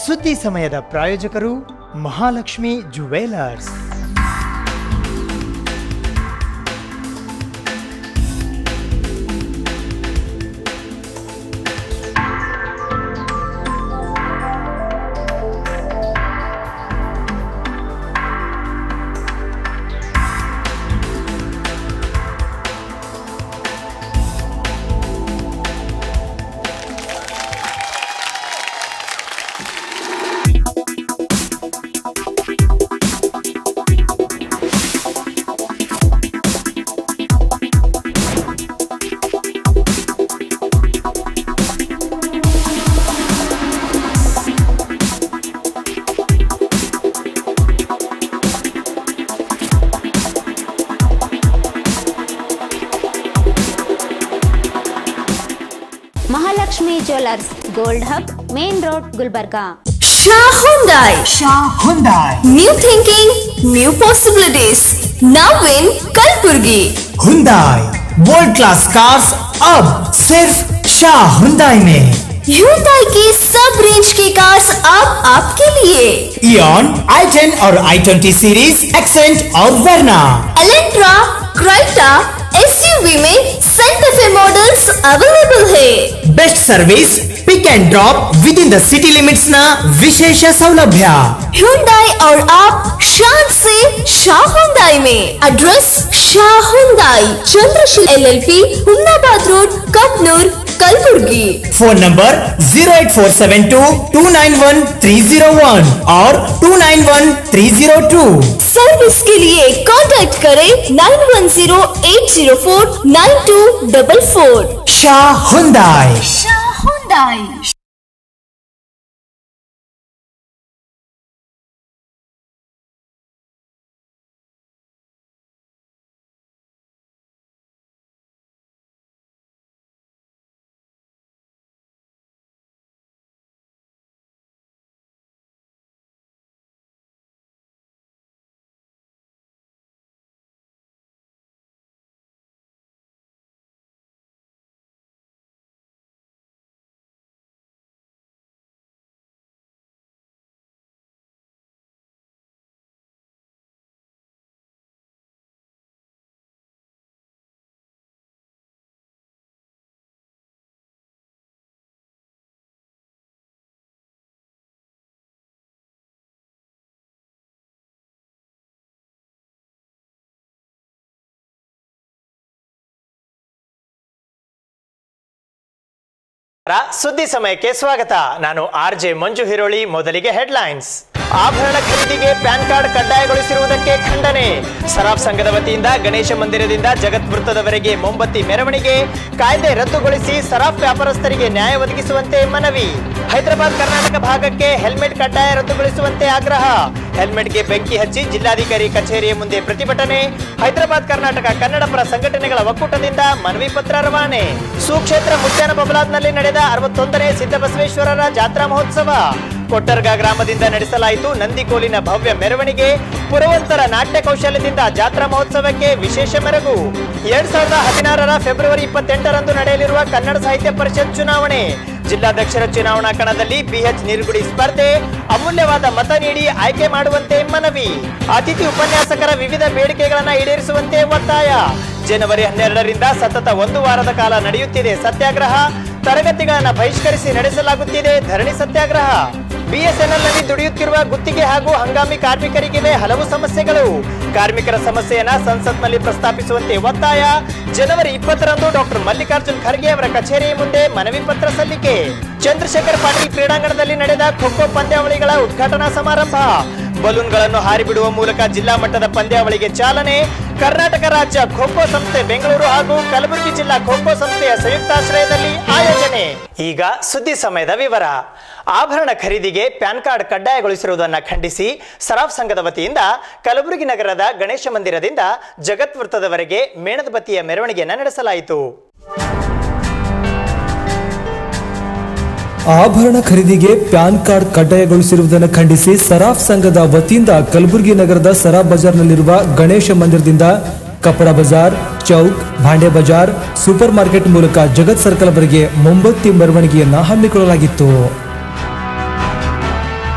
ಸುದ್ದಿ ಸಮಯದ ಪ್ರಾಯೋಜಕರು Mahalakshmi jewellers Mahalakshmi jewellers gold hub main road Gulbarga Shah Hyundai. Shah Hyundai. New thinking, new possibilities. Now in Kalburgi. Hyundai. World class cars अब सिर्फ Shah Hyundai में Hyundai की सब रेंज की कार्स अब आपके लिए Eon, i10 और i20 सीरीज एक्सेंट और वर्ना Elantra, Creta, SUV में Santa Fe मॉडल्स अवेलेबल है best service pick and drop within the city limits ನ ವಿಶೇಷ ಸೌಲಭ್ಯ Hyundai और आप शान से शाह Hyundai में address Shah Hyundai Chandrasheel LLP Humnabad road Kapnoor Kalaburagi phone number zero eight four seven two two nine one three zero one और two nine one three zero two service के लिए कांटेक्ट करें nine one zero eight zero four nine two double four Shah Hyundai. ರ ಸುದ್ದಿ ಸಮಯಕ್ಕೆ ಸ್ವಾಗತ ನಾನು R J ಮಂಜು ಹಿರೋಳಿ ಮೊದಲಿಗೆ ಹೆಡ್ಲೈನ್ಸ್ ಆಭರಣ ಖರೀದಿಗೆ ಪ್ಯಾನ್ ಕಾರ್ಡ್ ಕಡ್ಡಾಯಗೊಳಿಸಿರುವುದಕ್ಕೆ ಖಂಡನೆ ಸರಾಫ್ ಸಂಘದ ವತಿಯಿಂದ ಗಣೇಶ ಮಂದಿರದಿಂದ ಜಗತ್ ವೃತ್ತದವರೆಗೆ ಮೊಂಬತ್ತಿ ಮೆರವಣಿಗೆ ಕಾಯ್ದೆ ರದ್ದುಗೊಳಿಸಿ ಸರಾಫ್ ವ್ಯಾಪಾರಸ್ಥರಿಗೆ ನ್ಯಾಯ ಒದಗಿಸುವಂತೆ ಮನವಿ ಹೈದರಾಬಾದ್ ಕರ್ನಾಟಕ ಭಾಗಕ್ಕೆ ಹೆಲ್ಮೆಟ್ ಕಡ್ಡಾಯ ರದ್ದುಗೊಳಿಸುವಂತೆ ಆಗ್ರಹ ಹೆಲ್ಮೆಟ್ಗೆ ಬೆಂಕಿ ಹಚ್ಚಿ ಜಿಲ್ಲಾಧಿಕಾರಿ ಕಚೇರಿಯ ಮುಂದೆ ಪ್ರತಿಭಟನೆ ಹೈದರಾಬಾದ್ ಕರ್ನಾಟಕ ಕನ್ನಡಪರ ಸಂಘಟನೆಗಳ ಒಕ್ಕೂಟದಿಂದ ಮನವಿ ಪತ್ರ ರವಾನೆ ಸುಕ್ಷೇತ್ರ ಮುತ್ಯಾನ ಬಬಲಾದ್ನಲ್ಲಿ ನಡೆದ ಅರವತ್ತೊಂದನೇ ಸಿದ್ದಬಸವೇಶ್ವರರ ಜಾತ್ರಾ ಮಹೋತ್ಸವ ಕೊಟ್ಟರ್ಗ ಗ್ರಾಮದಿಂದ ನಡೆಸಲಾಯಿತು ನಂದಿಕೋಲಿನ ಭವ್ಯ ಮೆರವಣಿಗೆ ಪುರವಂತರ ನಾಟ್ಯ ಕೌಶಲ್ಯದಿಂದ ಜಾತ್ರಾ ಮಹೋತ್ಸವಕ್ಕೆ ವಿಶೇಷ ಮೆರಗು ಎರಡ್ ಸಾವಿರದ ಹದಿನಾರರ ಫೆಬ್ರವರಿ ಇಪ್ಪತ್ತೆಂಟರಂದು ನಡೆಯಲಿರುವ ಕನ್ನಡ ಸಾಹಿತ್ಯ ಪರಿಷತ್ ಚುನಾವಣೆ ಜಿಲ್ಲಾಧ್ಯಕ್ಷರ ಚುನಾವಣಾ ಕಣದಲ್ಲಿ ಬಿಎಚ್ ನೀರುಗುಡಿ ಸ್ಪರ್ಧೆ ಅಮೂಲ್ಯವಾದ ಮತ ನೀಡಿ ಆಯ್ಕೆ ಮಾಡುವಂತೆ ಮನವಿ ಅತಿಥಿ ಉಪನ್ಯಾಸಕರ ವಿವಿಧ ಬೇಡಿಕೆಗಳನ್ನು ಈಡೇರಿಸುವಂತೆ ಒತ್ತಾಯ ಜನವರಿ ಹನ್ನೆರಡರಿಂದ ಸತತ ಒಂದು ವಾರದ ಕಾಲ ನಡೆಯುತ್ತಿದೆ ಸತ್ಯಾಗ್ರಹ ತರಗತಿಗಳನ್ನು ಬಹಿಷ್ಕರಿಸಿ ನಡೆಸಲಾಗುತ್ತಿದೆ ಧರಣಿ ಸತ್ಯಾಗ್ರಹ ಬಿಎಸ್ಎನ್ಎಲ್ ನಲ್ಲಿ ದುಡಿಯುತ್ತಿರುವ ಗುತ್ತಿಗೆ ಹಾಗೂ ಹಂಗಾಮಿ ಕಾರ್ಮಿಕರಿಗಿವೆ ಹಲವು ಸಮಸ್ಯೆಗಳು ಕಾರ್ಮಿಕರ ಸಮಸ್ಯೆಯನ್ನ ಸಂಸತ್ನಲ್ಲಿ ಪ್ರಸ್ತಾಪಿಸುವಂತೆ ಒತ್ತಾಯ ಜನವರಿ ಇಪ್ಪತ್ತರಂದು ಡಾಕ್ಟರ್ ಮಲ್ಲಿಕಾರ್ಜುನ್ ಖರ್ಗೆ ಅವರ ಕಚೇರಿ ಮುಂದೆ ಮನವಿ ಪತ್ರ ಸಲ್ಲಿಕೆ ಚಂದ್ರಶೇಖರ್ ಪಾಟೀಲ್ ಕ್ರೀಡಾಂಗಣದಲ್ಲಿ ನಡೆದ ಖೋ ಖೋ ಪಂದ್ಯಾವಳಿಗಳ ಉದ್ಘಾಟನಾ ಸಮಾರಂಭ ಬಲೂನ್ಗಳನ್ನು ಹಾರಿಬಿಡುವ ಮೂಲಕ ಜಿಲ್ಲಾ ಮಟ್ಟದ ಪಂದ್ಯಾವಳಿಗೆ ಚಾಲನೆ ಕರ್ನಾಟಕ ರಾಜ್ಯ ಖೋ ಖೋ ಸಂಸ್ಥೆ ಬೆಂಗಳೂರು ಹಾಗೂ ಕಲಬುರಗಿ ಜಿಲ್ಲಾ ಖೋ ಖೋ ಸಂಸ್ಥೆಯ ಸಂಯುಕ್ತಾಶ್ರಯದಲ್ಲಿ ಆಯೋಜನೆ ಈಗ ಸುದ್ದಿ ಸಮಯದ ವಿವರ ಆಭರಣ ಖರೀದಿಗೆ ಪ್ಯಾನ್ ಕಾರ್ಡ್ ಕಡ್ಡಾಯಗೊಳಿಸಿರುವುದನ್ನು ಖಂಡಿಸಿ ಸರಾಫ್ ಸಂಘದ ವತಿಯಿಂದ ಕಲಬುರಗಿ ನಗರದ ಗಣೇಶ ಮಂದಿರದಿಂದ ಜಗತ್ ವೃತ್ತದವರೆಗೆ ಮೇಣದ ಬತ್ತಿಯ ಮೆರವಣಿಗೆಯನ್ನು ನಡೆಸಲಾಯಿತು ಆಭರಣ ಖರೀದಿಗೆ ಪ್ಯಾನ್ ಕಾರ್ಡ್ ಕಡ್ಡಾಯಗೊಳಿಸಿರುವುದನ್ನು ಖಂಡಿಸಿ ಸರಾಫ್ ಸಂಘದ ವತಿಯಿಂದ ಕಲಬುರಗಿ ನಗರದ ಸರಾಫ್ ಬಜಾರ್ನಲ್ಲಿರುವ ಗಣೇಶ ಮಂದಿರದಿಂದ ಕಪಡ ಬಜಾರ್ ಚೌಕ್ ಭಾಂಡೆ ಬಜಾರ್ ಸೂಪರ್ ಮಾರ್ಕೆಟ್ ಮೂಲಕ ಜಗತ್ ಸರ್ಕಲ್ ವರೆಗೆ ಮೊಂಬತ್ತಿ ಮೆರವಣಿಗೆಯನ್ನ ಹಮ್ಮಿಕೊಳ್ಳಲಾಗಿತ್ತು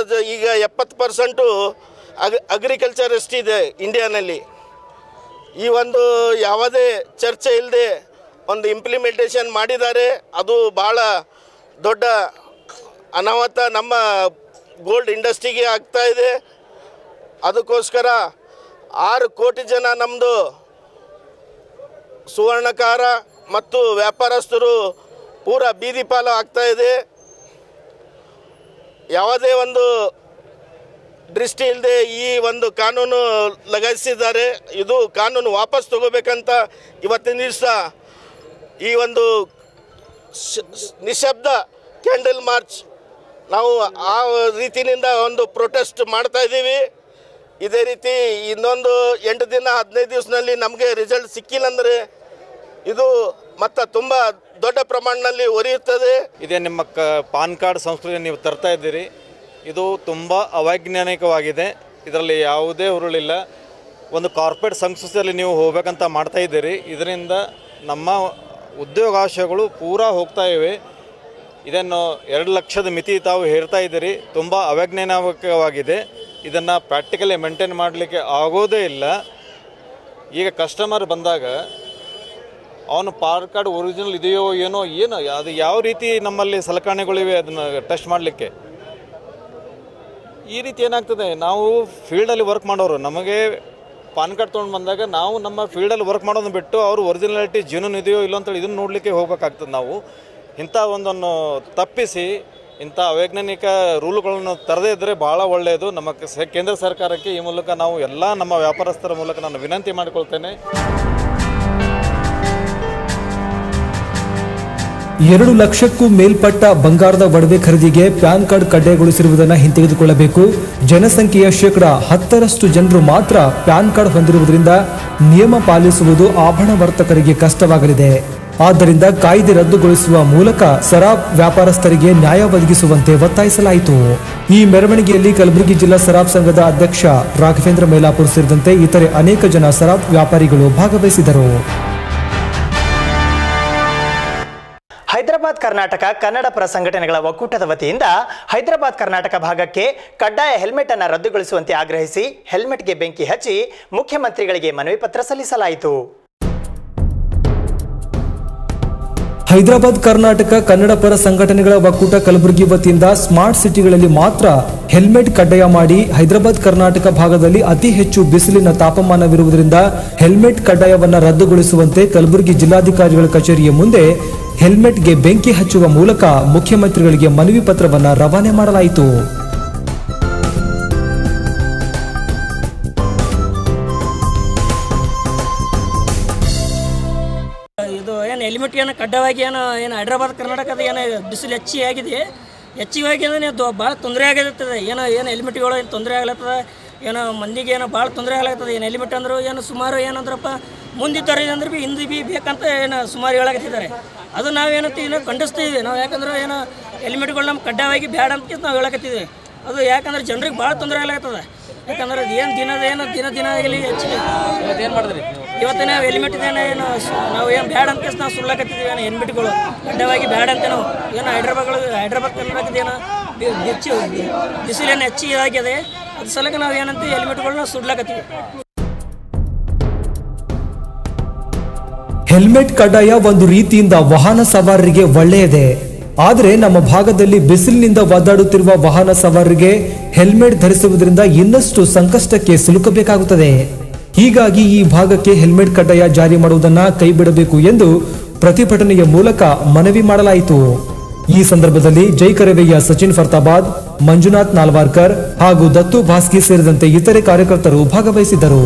ಭಾರತ ಈಗ ಎಪ್ಪತ್ತು ಪರ್ಸೆಂಟು ಅಗ್ ಅಗ್ರಿಕಲ್ಚರ್ ಎಷ್ಟಿದೆ ಇಂಡಿಯಾನಲ್ಲಿ ಈ ಒಂದು ಯಾವುದೇ ಚರ್ಚೆ ಇಲ್ಲದೆ ಒಂದು ಇಂಪ್ಲಿಮೆಂಟೇಷನ್ ಮಾಡಿದ್ದಾರೆ ಅದು ಭಾಳ ದೊಡ್ಡ ಅನಾಹುತ ನಮ್ಮ ಗೋಲ್ಡ್ ಇಂಡಸ್ಟ್ರಿಗೆ ಆಗ್ತಾ ಇದೆ ಅದಕ್ಕೋಸ್ಕರ ಆರು ಕೋಟಿ ಜನ ನಮ್ಮದು ಸುವರ್ಣಕಾರ ಮತ್ತು ವ್ಯಾಪಾರಸ್ಥರು ಪೂರ ಬೀದಿ ಪಾಲು ಆಗ್ತಾ ಇದೆ ಯಾವುದೇ ಒಂದು ದೃಷ್ಟಿ ಇಲ್ಲದೆ ಈ ಒಂದು ಕಾನೂನು ಲಗಾಯಿಸಿದ್ದಾರೆ ಇದು ಕಾನೂನು ವಾಪಸ್ ತಗೋಬೇಕಂತ ಇವತ್ತಿನ ದಿವಸ ಈ ಒಂದು ಶ- ನಿಶಬ್ದ ಕ್ಯಾಂಡಲ್ ಮಾರ್ಚ್ ನಾವು ಆ ರೀತಿಯಿಂದ ಒಂದು ಪ್ರೊಟೆಸ್ಟ್ ಮಾಡ್ತಾ ಇದ್ದೀವಿ ಇದೇ ರೀತಿ ಇನ್ನೊಂದು ಎಂಟು ದಿನ ಹದಿನೈದು ದಿವಸದಲ್ಲಿ ನಮಗೆ ರಿಸಲ್ಟ್ ಸಿಕ್ಕಿಲ್ಲ ಅಂದರೆ ಇದು ಮತ್ತು ತುಂಬ ದೊಡ್ಡ ಪ್ರಮಾಣದಲ್ಲಿ ಒರೆಯುತ್ತದೆ ಇದೇ ನಿಮ್ಮ ಕ ಪಾನ್ ಕಾರ್ಡ್ ಸಂಸ್ಕೃತಿ ನೀವು ತರ್ತಾ ಇದ್ದೀರಿ ಇದು ತುಂಬ ಅವೈಜ್ಞಾನಿಕವಾಗಿದೆ ಇದರಲ್ಲಿ ಯಾವುದೇ ಹುರುಳಿಲ್ಲ ಒಂದು ಕಾರ್ಪೊರೇಟ್ ಸಂಸ್ಕೃತಿಯಲ್ಲಿ ನೀವು ಹೋಗ್ಬೇಕಂತ ಮಾಡ್ತಾ ಇದ್ದೀರಿ ಇದರಿಂದ ನಮ್ಮ ಉದ್ಯೋಗಾವಕಾಶಗಳು ಪೂರಾ ಹೋಗ್ತಾ ಇವೆ ಇದನ್ನು ಎರಡು ಲಕ್ಷದ ಮಿತಿ ತಾವು ಹೇರ್ತಾ ಇದ್ದೀರಿ ತುಂಬ ಅವೈಜ್ಞಾನಿಕವಾಗಿದೆ ಇದನ್ನು ಪ್ರಾಕ್ಟಿಕಲಿ ಮೇಂಟೈನ್ ಮಾಡಲಿಕ್ಕೆ ಆಗೋದೇ ಇಲ್ಲ ಈಗ ಕಸ್ಟಮರ್ ಬಂದಾಗ ಅವನು ಪಾನ್ ಕಾರ್ಡ್ ಒರಿಜಿನಲ್ ಇದೆಯೋ ಏನೋ ಏನೋ ಅದು ಯಾವ ರೀತಿ ನಮ್ಮಲ್ಲಿ ಸಲಕರಣೆಗಳಿವೆ ಅದನ್ನು ಟೆಸ್ಟ್ ಮಾಡಲಿಕ್ಕೆ ಈ ರೀತಿ ಏನಾಗ್ತದೆ ನಾವು ಫೀಲ್ಡಲ್ಲಿ ವರ್ಕ್ ಮಾಡೋರು ನಮಗೆ ಪಾನ್ ಕಾರ್ಡ್ ತೊಗೊಂಡು ಬಂದಾಗ ನಾವು ನಮ್ಮ ಫೀಲ್ಡಲ್ಲಿ ವರ್ಕ್ ಮಾಡೋದನ್ನ ಬಿಟ್ಟು ಅವರು ಒರಿಜಿನಾಲಿಟಿ ಜೀವನ ಇದೆಯೋ ಇಲ್ಲೋ ಅಂತೇಳಿ ಇದನ್ನು ನೋಡಲಿಕ್ಕೆ ಹೋಗ್ಬೇಕಾಗ್ತದೆ ನಾವು ಇಂಥ ಒಂದನ್ನು ತಪ್ಪಿಸಿ ಇಂಥ ಅವೈಜ್ಞಾನಿಕ ರೂಲ್ಗಳನ್ನು ತರದೇ ಇದ್ದರೆ ಭಾಳ ಒಳ್ಳೆಯದು ನಮ್ಮ ಕ- ಕೇಂದ್ರ ಸರ್ಕಾರಕ್ಕೆ ಈ ಮೂಲಕ ನಾವು ಎಲ್ಲ ನಮ್ಮ ವ್ಯಾಪಾರಸ್ಥರ ಮೂಲಕ ನಾನು ವಿನಂತಿ ಮಾಡಿಕೊಳ್ತೇನೆ ಎರಡು ಲಕ್ಷಕ್ಕೂ ಮೇಲ್ಪಟ್ಟ ಬಂಗಾರದ ಒಡವೆ ಖರೀದಿಗೆ ಪ್ಯಾನ್ ಕಾರ್ಡ್ ಕಡ್ಡಾಯಗೊಳಿಸಿರುವುದನ್ನು ಹಿಂತೆಗೆದುಕೊಳ್ಳಬೇಕು ಜನಸಂಖ್ಯೆಯ ಶೇಕಡ ಹತ್ತರಷ್ಟು ಜನರು ಮಾತ್ರ ಪ್ಯಾನ್ ಕಾರ್ಡ್ ಹೊಂದಿರುವುದರಿಂದ ನಿಯಮ ಪಾಲಿಸುವುದು ಆಭರಣ ವರ್ತಕರಿಗೆ ಕಷ್ಟವಾಗಲಿದೆ ಆದ್ದರಿಂದ ಕಾಯ್ದೆ ರದ್ದುಗೊಳಿಸುವ ಮೂಲಕ ಸರಾಬ್ ವ್ಯಾಪಾರಸ್ಥರಿಗೆ ನ್ಯಾಯ ಒದಗಿಸುವಂತೆ ಒತ್ತಾಯಿಸಲಾಯಿತು ಈ ಮೆರವಣಿಗೆಯಲ್ಲಿ ಕಲಬುರಗಿ ಜಿಲ್ಲಾ ಸರಾಬ್ ಸಂಘದ ಅಧ್ಯಕ್ಷ ರಾಘವೇಂದ್ರ ಮೈಲಾಪುರ್ ಸೇರಿದಂತೆ ಇತರೆ ಅನೇಕ ಜನ ಸರಾಬ್ ವ್ಯಾಪಾರಿಗಳು ಭಾಗವಹಿಸಿದರು ಹೈದರಾಬಾದ್ ಕರ್ನಾಟಕ ಕನ್ನಡ ಪರ ಸಂಘಟನೆಗಳ ಒಕ್ಕೂಟದ ವತಿಯಿಂದ ಹೈದರಾಬಾದ್ ಕರ್ನಾಟಕ ಭಾಗಕ್ಕೆ ಕಡ್ಡಾಯ ಹೆಲ್ಮೆಟ್ ಅನ್ನು ರದ್ದುಗೊಳಿಸುವಂತೆ ಆಗ್ರಹಿಸಿ ಹೆಲ್ಮೆಟ್ಗೆ ಬೆಂಕಿ ಹಚ್ಚಿ ಮುಖ್ಯಮಂತ್ರಿಗಳಿಗೆ ಮನವಿ ಪತ್ರ ಸಲ್ಲಿಸಲಾಯಿತು ಹೈದರಾಬಾದ್ ಕರ್ನಾಟಕ ಕನ್ನಡ ಪರ ಸಂಘಟನೆಗಳ ಒಕ್ಕೂಟ ಕಲಬುರಗಿ ವತಿಯಿಂದ ಸ್ಮಾರ್ಟ್ ಸಿಟಿಗಳಲ್ಲಿ ಮಾತ್ರ ಹೆಲ್ಮೆಟ್ ಕಡ್ಡಾಯ ಮಾಡಿ ಹೈದರಾಬಾದ್ ಕರ್ನಾಟಕ ಭಾಗದಲ್ಲಿ ಅತಿ ಹೆಚ್ಚು ಬಿಸಿಲಿನ ತಾಪಮಾನವಿರುವುದರಿಂದ ಹೆಲ್ಮೆಟ್ ಕಡ್ಡಾಯವನ್ನ ರದ್ದುಗೊಳಿಸುವಂತೆ ಕಲಬುರಗಿ ಜಿಲ್ಲಾಧಿಕಾರಿಗಳ ಕಚೇರಿಯ ಮುಂದೆ ಹೆಲ್ಮೆಟ್ಗೆ ಬೆಂಕಿ ಹಚ್ಚುವ ಮೂಲಕ ಮುಖ್ಯಮಂತ್ರಿಗಳಿಗೆ ಮನವಿ ಪತ್ರವನ್ನ ರವಾನೆ ಮಾಡಲಾಯಿತು ಇದು ಏನು ಹೆಲ್ಮೆಟ್ ಏನು ಕಡ್ಡಾಯವಾಗಿ ಏನು ಏನು ಹೈದ್ರಾಬಾದ್ ಕರ್ನಾಟಕದ ಏನು ಬಿಸಿಲು ಹೆಚ್ಚಿಗೆ ಆಗಿದೆ ಹೆಚ್ಚಿಗೆ ಆಗಿದೆ ಅಂದರೆ ಭಾಳ ತೊಂದರೆ ಆಗಿರ್ತದೆ ಏನೋ ಏನು ಹೆಲ್ಮೆಟ್ಗಳು ಏನು ತೊಂದರೆ ಆಗ್ಲತ್ತದ ಏನೋ ಮಂದಿಗೆ ಏನೋ ಭಾಳ ತೊಂದರೆ ಆಗ್ಲತ್ತದ ಏನು ಹೆಲ್ಮೆಟ್ ಅಂದರು ಏನು ಸುಮಾರು ಏನಂದ್ರಪ್ಪ ಮುಂದಿದ್ದಾರೆ ಅಂದ್ರೆ ಬಿ ಹಿಂದೆ ಬಿ ಬೇಕಂತ ಏನು ಸುಮಾರು ಹೇಳಕತ್ತಿದ್ದಾರೆ ಅದು ನಾವೇನಂತ ಏನೋ ಖಂಡಿಸ್ತೀವಿ ನಾವು ಯಾಕಂದ್ರೆ ಏನು ಹೆಲ್ಮೆಟ್ಗಳು ನಮ್ಗೆ ಕಡ್ಡಾಯವಾಗಿ ಬೇಡ ಅಂತ ನಾವು ಹೇಳಕತ್ತಿದ್ವಿ ಅದು ಯಾಕಂದ್ರೆ ಜನರಿಗೆ ಭಾಳ ತೊಂದರೆ ಆಗ್ಲತ್ತದ ಯಾಕಂದ್ರೆ ಅದು ಏನು ದಿನದ ಏನು ದಿನ ದಿನ ಆಗಲಿ ಹೆಚ್ಚಿಗೆ ಏನು ಮಾಡಿದ್ರಿ ಇವತ್ತು ನಾವು ಹೆಲ್ಮೆಟ್ ಇದೇನೆ ಏನು ಸು- ನಾವು ಏನು ಬ್ಯಾಡ ಅಂತ ನಾವು ಸುಳ್ಳಕತ್ತಿದ್ದೀವಿ ಏನೋ ಹೆಲ್ಮೆಟ್ಗಳು ಅಡ್ಡವಾಗಿ ಬ್ಯಾಡ ಅಂತ ನಾವು ಏನು ಹೈದ್ರಾಬಾದ್ಗಳು ಹೈದ್ರಾಬಾದ್ ಕರ್ನಾಟಕದ ಏನೋ ಬಿ- ಬಿಚ್ಚು ಬಿಸಿಲೇನು ಹೆಚ್ಚಿಗೆ ಆಗಿದೆ ಅದ್ರ ಸಲಕ ನಾವು ಏನಂತ ಹೆಲ್ಮೆಟ್ಗಳನ್ನ ಸುಡ್ಲಕತ್ತೀವಿ ಹೆಲ್ಮೆಟ್ ಕಡ್ಡಾಯ ಒಂದು ರೀತಿಯಿಂದ ವಾಹನ ಸವಾರರಿಗೆ ಒಳ್ಳೆಯದೇ ಆದರೆ ನಮ್ಮ ಭಾಗದಲ್ಲಿ ಬಿಸಿಲಿನಿಂದ ಒದ್ದಾಡುತ್ತಿರುವ ವಾಹನ ಸವಾರರಿಗೆ ಹೆಲ್ಮೆಟ್ ಧರಿಸುವುದರಿಂದ ಇನ್ನಷ್ಟು ಸಂಕಷ್ಟಕ್ಕೆ ಸಿಲುಕಬೇಕಾಗುತ್ತದೆ ಹೀಗಾಗಿ ಈ ಭಾಗಕ್ಕೆ ಹೆಲ್ಮೆಟ್ ಕಡ್ಡಾಯ ಜಾರಿ ಮಾಡುವುದನ್ನ ಕೈಬಿಡಬೇಕು ಎಂದು ಪ್ರತಿಭಟನೆಯ ಮೂಲಕ ಮನವಿ ಮಾಡಲಾಯಿತು ಈ ಸಂದರ್ಭದಲ್ಲಿ ಜೈ ಕರವೆಯ ಸಚಿನ್ ಫರ್ತಾಬಾದ್ ಮಂಜುನಾಥ್ ನಾಲ್ವಾರ್ಕರ್ ಹಾಗೂ ದತ್ತು ಭಾಸ್ಕಿ ಸೇರಿದಂತೆ ಇತರೆ ಕಾರ್ಯಕರ್ತರು ಭಾಗವಹಿಸಿದ್ದರು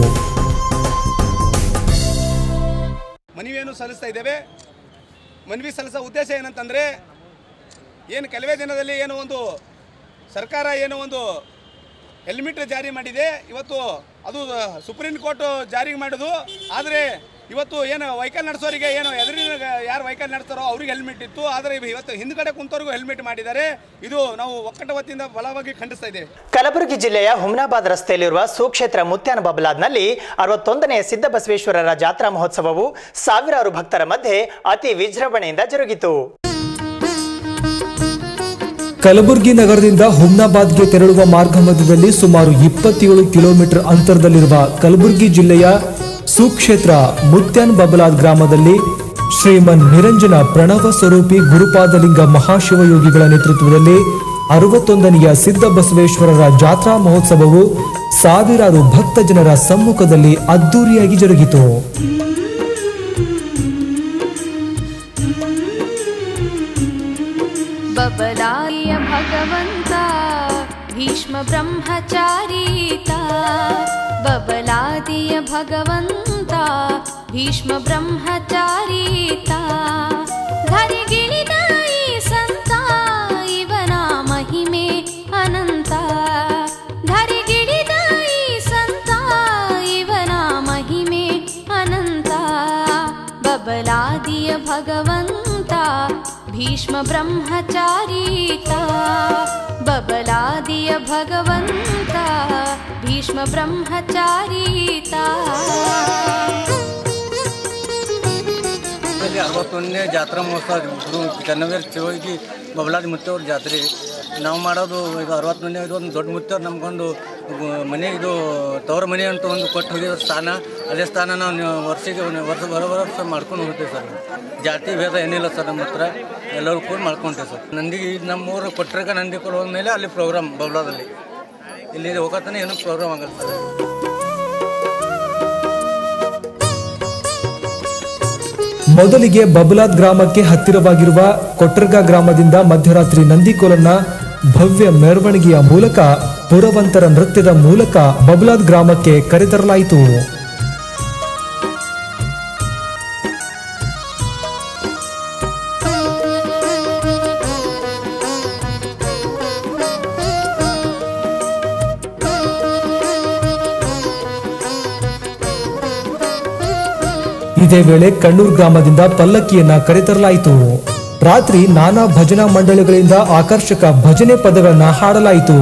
ಮನವಿಯನ್ನು ಸಲ್ಲಿಸ್ತಾ ಇದ್ದೇವೆ ಮನವಿ ಸಲ್ಲಿಸೋ ಉದ್ದೇಶ ಏನಂತಂದರೆ ಏನು ಕೆಲವೇ ದಿನದಲ್ಲಿ ಏನು ಒಂದು ಸರ್ಕಾರ ಏನು ಒಂದು ಹೆಲ್ಮೆಟ್ ಜಾರಿ ಮಾಡಿದೆ ಇವತ್ತು ಅದು ಸುಪ್ರೀಂ ಕೋರ್ಟ್ ಜಾರಿ ಮಾಡೋದು ಆದರೆ ಇವತ್ತು ಏನು ವೆಹಿಕಲ್ ನಡೆಸೋರಿಗೆ ಏನು ಎದುರಿನ ಯಾರು ವೆಹಿಕಲ್ ನಡೆಸ್ತಾರೋ ಅವ್ರಿಗೆ ಹೆಲ್ಮೆಟ್ ಇತ್ತು ಆದರೆ ಇವತ್ತು ಹಿಂದ್ಗಡೆ ಕುಂತವ್ರಿಗೂ ಹೆಲ್ಮೆಟ್ ಮಾಡಿದ್ದಾರೆ ಇದು ನಾವು ಒಕ್ಕಟ ವತಿಯಿಂದ ಬಲವಾಗಿ ಖಂಡಿಸ್ತಾ ಇದ್ದೇವೆ ಕಲಬುರಗಿ ಜಿಲ್ಲೆಯ ಹುಮ್ನಾಬಾದ್ ರಸ್ತೆಯಲ್ಲಿರುವ ಸುಕ್ಷೇತ್ರ ಮುತ್ಯಾನ ಬಬಲಾದ್ನಲ್ಲಿ ಅರವತ್ತೊಂದನೆಯ ಸಿದ್ದಬಸವೇಶ್ವರರ ಜಾತ್ರಾ ಮಹೋತ್ಸವವು ಸಾವಿರಾರು ಭಕ್ತರ ಮಧ್ಯೆ ಅತಿ ವಿಜೃಂಭಣೆಯಿಂದ ಜರುಗಿತು ಕಲಬುರಗಿ ನಗರದಿಂದ ಹುಮ್ನಾಬಾದ್ಗೆ ತೆರಳುವ ಮಾರ್ಗ ಮಧ್ಯದಲ್ಲಿ ಸುಮಾರು ಇಪ್ಪತ್ತೇಳು ಕಿಲೋಮೀಟರ್ ಅಂತರದಲ್ಲಿರುವ ಕಲಬುರಗಿ ಜಿಲ್ಲೆಯ ಸುಕ್ಷೇತ್ರ ಮುತ್ಯಾನ್ ಬಬಲಾದ್ ಗ್ರಾಮದಲ್ಲಿ ಶ್ರೀಮನ್ ನಿರಂಜನ ಪ್ರಣವ ಸ್ವರೂಪಿ ಗುರುಪಾದಲಿಂಗ ಮಹಾಶಿವಯೋಗಿಗಳ ನೇತೃತ್ವದಲ್ಲಿ ಅರವತ್ತೊಂದನೆಯ ಸಿದ್ಧ ಬಸವೇಶ್ವರರ ಜಾತ್ರಾ ಮಹೋತ್ಸವವು ಸಾವಿರಾರು ಭಕ್ತ ಜನರ ಸಮ್ಮುಖದಲ್ಲಿ ಅದ್ದೂರಿಯಾಗಿ ಜರುಗಿತು बबलाय भगवन्त भीष्म ब्रह्मचारीता बबलादिय भगवन्त भीष्म ब्रह्मचारीता ಧರಿಗಿಳಿದ ಈ ಸಂತ ಇವನ ಮಹಿಮೆ ಅನಂತ ಧರಿಗಿಳಿದ ಈ ಸಂತ ಇವನ ಮಹಿಮೆ ಅನಂತ ಬಬಲಾದಿಯ ಭಗವಂತ ಭೀಷ್ಮ ಬ್ರಹ್ಮಚಾರೀತ ಬಬಲಾದಿಯ ಭಗವಂತ ಭೀಷ್ಮ ಬ್ರಹ್ಮಚಾರೀತ ಇಲ್ಲಿ ಅರವತ್ತೊಂದನೇ ಜಾತ್ರಾ ಮಹೋತ್ಸವ ಗುರು ಕನ್ನವೀರ ಶಿವಗಿ ಬಬಲಾದಿ ಮುತ್ತವ್ರ ಜಾತ್ರೆ ನಾವು ಮಾಡೋದು ಇದು ಅರವತ್ತೊಂದನೇ ಇದು ಒಂದು ದೊಡ್ಡ ಮುತ್ತವ್ರು ನಮ್ಗೊಂದು ಗು- ಮನೆ ಇದು ತವರ ಮನೆ ಅಂತ ಒಂದು ಕೊಟ್ಟು ಹೋಗಿರೋ ಸ್ಥಾನ ಅದೇ ಸ್ಥಾನ ನಾವು ನೀವು ವರ್ಷಕ್ಕೆ ಒಂದು ವರ್ಷ ಬರೋ ಬರೋ ವರ್ಷ ಮಾಡ್ಕೊಂಡು ಹೋಗ್ತೀವಿ ಸರ್ ಜಾತಿ ಭೇದ ಏನಿಲ್ಲ ಸರ್ ನಮ್ಮ ಹತ್ರ ಎಲ್ಲರೂ ಕೂಡ ಮಾಡ್ಕೊಂತೀವಿ ಸರ್ ನಂದಿಗೆ ಈಗ ನಮ್ಮ ಊರು ಕೊಟ್ಟರೆ ನಂದಿ ಕೊಡ ಹೋದ್ಮೇಲೆ ಅಲ್ಲಿ ಪ್ರೋಗ್ರಾಮ್ ಬಬಲಾದಲ್ಲಿ ಇಲ್ಲಿ ಹೋಗತ್ತಾನೆ ಏನೂ ಪ್ರೋಗ್ರಾಮ್ ಆಗಲ್ಲ ಸರ್ ಮೊದಲಿಗೆ ಬಬಲಾದ್ ಗ್ರಾಮಕ್ಕೆ ಹತ್ತಿರವಾಗಿರುವ ಕೊಟ್ರಗ ಗ್ರಾಮದಿಂದ ಮಧ್ಯರಾತ್ರಿ ನಂದಿಕೋಲನ್ನ ಭವ್ಯ ಮೆರವಣಿಗೆಯ ಮೂಲಕ ಪುರವಂತರ ನೃತ್ಯದ ಮೂಲಕ ಬಬಲಾದ್ ಗ್ರಾಮಕ್ಕೆ ಕರೆತರಲಾಯಿತು ಇದೇ ವೇಳೆ ಕಣ್ಣೂರ್ ಗ್ರಾಮದಿಂದ ಪಲ್ಲಕ್ಕಿಯನ್ನ ಕರೆತರಲಾಯಿತು ರಾತ್ರಿ ನಾನಾ ಭಜನಾ ಮಂಡಳಿಗಳಿಂದ ಆಕರ್ಷಕ ಭಜನೆ ಪದಗಳನ್ನ ಹಾಡಲಾಯಿತು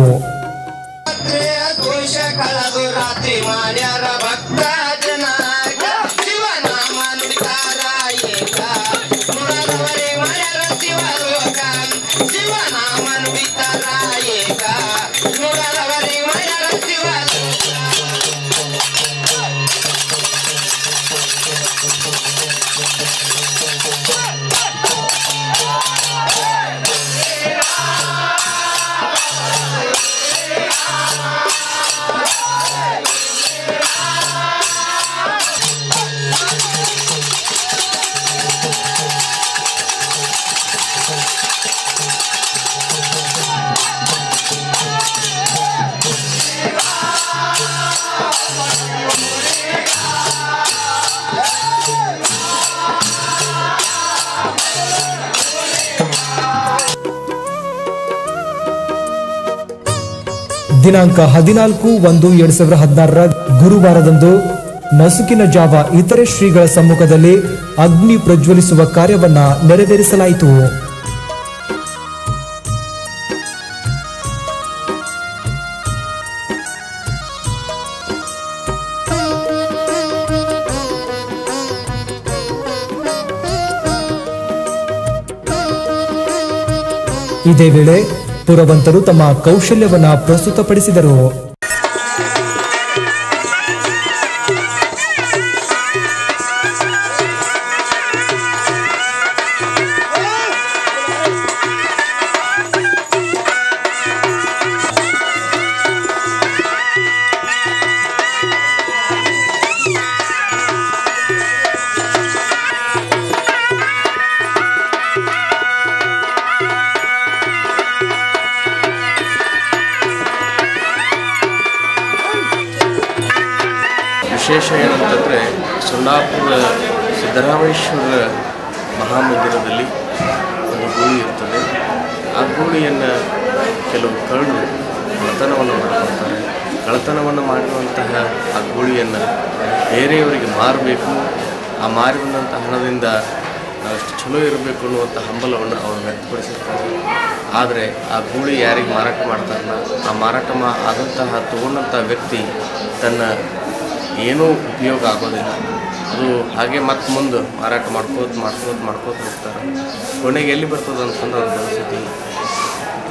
ದಿನಾಂಕ ಹದಿನಾಲ್ಕು ಒಂದು ಎರಡ್ ಸಾವಿರದ ಹದಿನಾರರ ಗುರುವಾರದಂದು ನಸುಕಿನ ಜಾವ ಇತರೆ ಶ್ರೀಗಳ ಸಮ್ಮುಖದಲ್ಲಿ ಅಗ್ನಿ ಪ್ರಜ್ವಲಿಸುವ ಕಾರ್ಯವನ್ನ ನೆರವೇರಿಸಲಾಯಿತು ಇದೇ ವೇಳೆ ಪುರವಂತರು ತಮ್ಮ ಕೌಶಲ್ಯವನ್ನ ಪ್ರಸ್ತುತಪಡಿಸಿದರು ವಿಶೇಷ ಏನಂತಂದರೆ ಸುಣ್ಣಾಪುರ ಸಿದ್ದರಾಮೇಶ್ವರ ಮಹಾಮಂದಿರದಲ್ಲಿ ಒಂದು ಗೂಳಿ ಇರ್ತದೆ ಆ ಗೂಳಿಯನ್ನು ಕೆಲವು ಕಳ್ಳರು ಕಳ್ಳತನವನ್ನು ಮಾಡ್ಕೊಳ್ತಾರೆ ಕಳ್ಳತನವನ್ನು ಮಾಡಿರುವಂತಹ ಆ ಗೂಳಿಯನ್ನು ಬೇರೆಯವರಿಗೆ ಮಾರಬೇಕು ಆ ಮಾರಿ ಬಂದಂಥ ಹಣದಿಂದ ನಾವಷ್ಟು ಚಲೋ ಇರಬೇಕು ಅನ್ನುವಂಥ ಹಂಬಲವನ್ನು ಅವರು ವ್ಯಕ್ತಪಡಿಸಿರ್ತಾರೆ ಆದರೆ ಆ ಗೂಳಿ ಯಾರಿಗೆ ಮಾರಾಟ ಮಾಡ್ತಾರಲ್ಲ ಆ ಮಾರಾಟ ಮಾ ಆದಂತಹ ತಗೊಂಡಂಥ ವ್ಯಕ್ತಿ ತನ್ನ ಏನೂ ಉಪಯೋಗ ಆಗೋದಿಲ್ಲ ಅದು ಹಾಗೆ ಮತ್ತೆ ಮುಂದೆ ಮಾರಾಟ ಮಾಡ್ಕೋತ ಮಾಡ್ಕೋತ ಮಾಡ್ಕೋತ ಹೋಗ್ತಾರೆ ಕೊನೆಗೆ ಎಲ್ಲಿ ಬರ್ತದೆ ಅಂತಂದ್ರೆ ಅವ್ರ ಪರಿಸ್ಥಿತಿ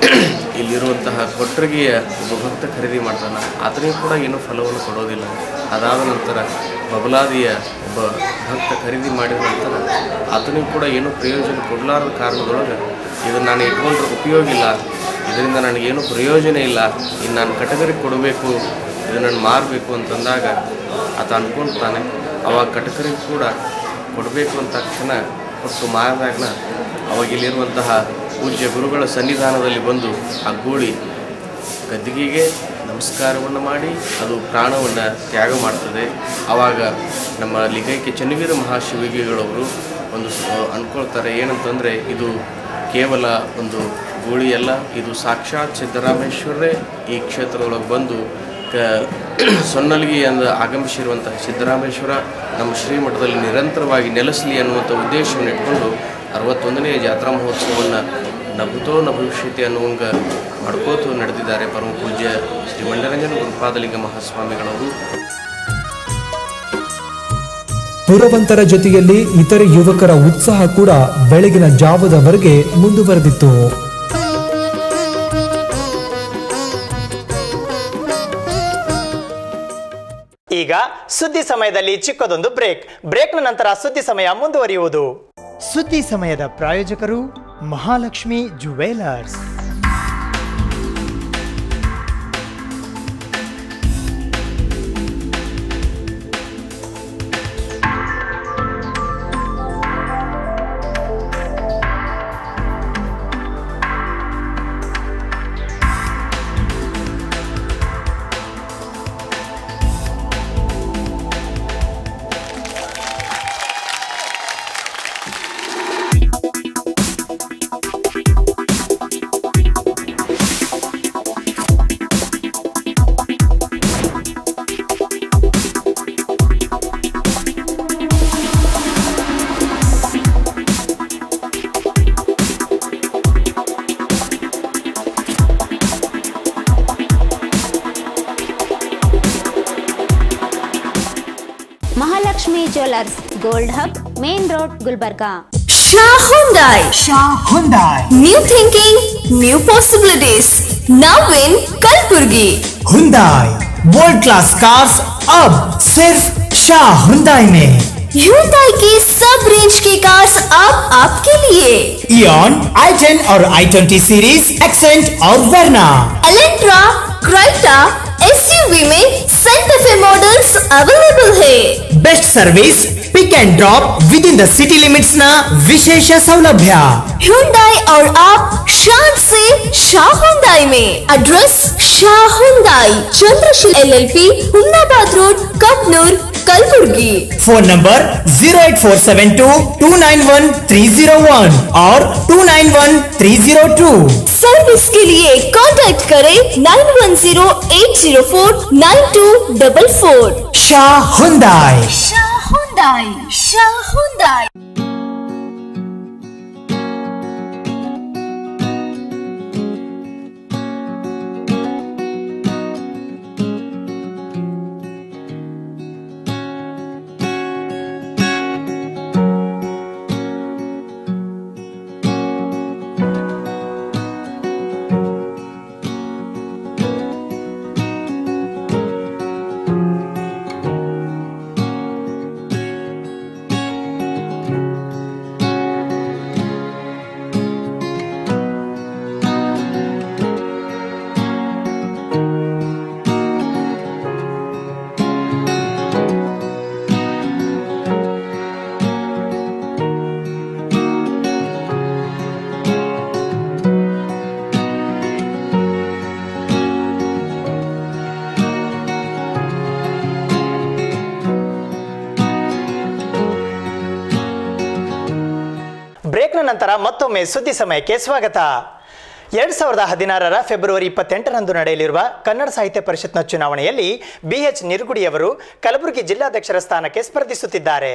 ಇಲ್ಲಿರುವಂತಹ ಕೊಟ್ರಿಗೆಯ ಒಬ್ಬ ಭಕ್ತ ಖರೀದಿ ಮಾಡ್ತಾನೆ ಆತನಿಗೂ ಕೂಡ ಏನೂ ಫಲವನ್ನು ಕೊಡೋದಿಲ್ಲ ಅದಾದ ನಂತರ ಬಬಲಾದಿಯ ಒಬ್ಬ ಭಕ್ತ ಖರೀದಿ ಮಾಡಿದ ನಂತರ ಆತನಿಗೂ ಕೂಡ ಏನೂ ಪ್ರಯೋಜನ ಕೊಡಲಾರದ ಕಾರಣದೊಳಗೆ ಇದನ್ನು ನಾನು ಇಟ್ಕೊಂಡ್ರೆ ಉಪಯೋಗ ಇಲ್ಲ ಇದರಿಂದ ನನಗೇನು ಪ್ರಯೋಜನ ಇಲ್ಲ ಇನ್ನು ನಾನು ಕಟಗರಿಗೆ ಕೊಡಬೇಕು ಇದು ನಾನು ಮಾರಬೇಕು ಅಂತಂದಾಗ ಆತ ಅಂದ್ಕೊಳ್ತಾನೆ ಅವಾಗ ಕಟಕರಿಗೆ ಕೂಡ ಕೊಡಬೇಕು ಅಂತ ತಕ್ಷಣ ಕೊಟ್ಟು ಮಾರಿದಾಗ ಅವಾಗ ಇಲ್ಲಿರುವಂತಹ ಪೂಜ್ಯ ಗುರುಗಳ ಸನ್ನಿಧಾನದಲ್ಲಿ ಬಂದು ಆ ಗೂಳಿ ಗದ್ದಿಗೆಗೆ ನಮಸ್ಕಾರವನ್ನು ಮಾಡಿ ಅದು ಪ್ರಾಣವನ್ನು ತ್ಯಾಗ ಮಾಡ್ತದೆ ಆವಾಗ ನಮ್ಮ ಲಿಂಗೈಕ್ಯ ಚನ್ನವೀರ ಮಹಾಶಿವಗಿಗಳವರು ಒಂದು ಸ- ಅಂದ್ಕೊಳ್ತಾರೆ ಏನಂತಂದರೆ ಇದು ಕೇವಲ ಒಂದು ಗೂಳಿಯಲ್ಲ ಇದು ಸಾಕ್ಷಾತ್ ಸಿದ್ದರಾಮೇಶ್ವರರೇ ಈ ಕ್ಷೇತ್ರದೊಳಗೆ ಬಂದು ಕ ಸೊನ್ನಲ್ಗಿಯಿಂದ ಆಗಮಿಸಿರುವಂತಹ ಸಿದ್ದರಾಮೇಶ್ವರ ನಮ್ಮ ಶ್ರೀಮಠದಲ್ಲಿ ನಿರಂತರವಾಗಿ ನೆಲೆಸಲಿ ಅನ್ನುವಂಥ ಉದ್ದೇಶವನ್ನು ಇಟ್ಕೊಂಡು ಅರವತ್ತೊಂದನೇ ಜಾತ್ರಾ ಮಹೋತ್ಸವವನ್ನು ನಭುತೋ ನ ಭವಿಷ್ಯತಿ ಅನ್ನುವಂಗ ಮಾಡ್ಕೋತು ನಡೆದಿದ್ದಾರೆ ಪರಮ ಪೂಜ್ಯ ಶ್ರೀ ಮಂಡರಂಜನ ಗುರುಪಾದಲಿಂಗ ಮಹಾಸ್ವಾಮಿಗಳವರು ಪುರವಂತರ ಜೊತೆಯಲ್ಲಿ ಇತರೆ ಯುವಕರ ಉತ್ಸಾಹ ಕೂಡ ಬೆಳಗಿನ ಜಾವದವರೆಗೆ ಮುಂದುವರೆದಿತ್ತು ಈಗ ಸುದ್ದಿ ಸಮಯದಲ್ಲಿ ಚಿಕ್ಕದೊಂದು ಬ್ರೇಕ್ ಬ್ರೇಕ್ನ ನಂತರ ಸುದ್ದಿ ಸಮಯ ಮುಂದುವರಿಯುವುದು ಸುದ್ದಿ ಸಮಯದ ಪ್ರಾಯೋಜಕರು Mahalakshmi jewellers Mahalakshmi jewellers gold hub main road Gulbarga Shah Hyundai. Shah Hyundai. New thinking, new possibilities. Now in Kalburgi. Hyundai. World class cars अब सिर्फ शाह Hyundai में Hyundai की सब रेंज की कार्स अब आपके लिए इयन i10 और i20 सीरीज एक्सेंट और वर्ना एलेंट्रा क्राइटा एसयूवी में सेंटर पे मॉडल्स अवेलेबल है best service pick and drop within the city limits ನ ವಿಶೇಷ ಸೌಲಭ್ಯ Hyundai और आप शान से शाह Hyundai में address Shah Hyundai Chandrasheel LLP Humnabad road Kapnoor Kalaburagi phone number zero eight four seven two two nine one three zero one और two nine one three zero two service के लिए कांटेक्ट करें nine one zero eight zero four nine two double four Shah Hyundai Shah Hyundai Shah Hyundai ಬ್ರೇಕ್ನ ನಂತರ ಮತ್ತೊಮ್ಮೆ ಸುದ್ದಿ ಸಮಯಕ್ಕೆ ಸ್ವಾಗತ ಎರಡ್ ಸಾವಿರದ ಹದಿನಾರರ ಫೆಬ್ರವರಿ ಇಪ್ಪತ್ತೆಂಟರಂದು ನಡೆಯಲಿರುವ ಕನ್ನಡ ಸಾಹಿತ್ಯ ಪರಿಷತ್ನ ಚುನಾವಣೆಯಲ್ಲಿ ಬಿಎಚ್ ನಿರುಗುಡಿಯವರು ಕಲಬುರಗಿ ಜಿಲ್ಲಾಧ್ಯಕ್ಷರ ಸ್ಥಾನಕ್ಕೆ ಸ್ಪರ್ಧಿಸುತ್ತಿದ್ದಾರೆ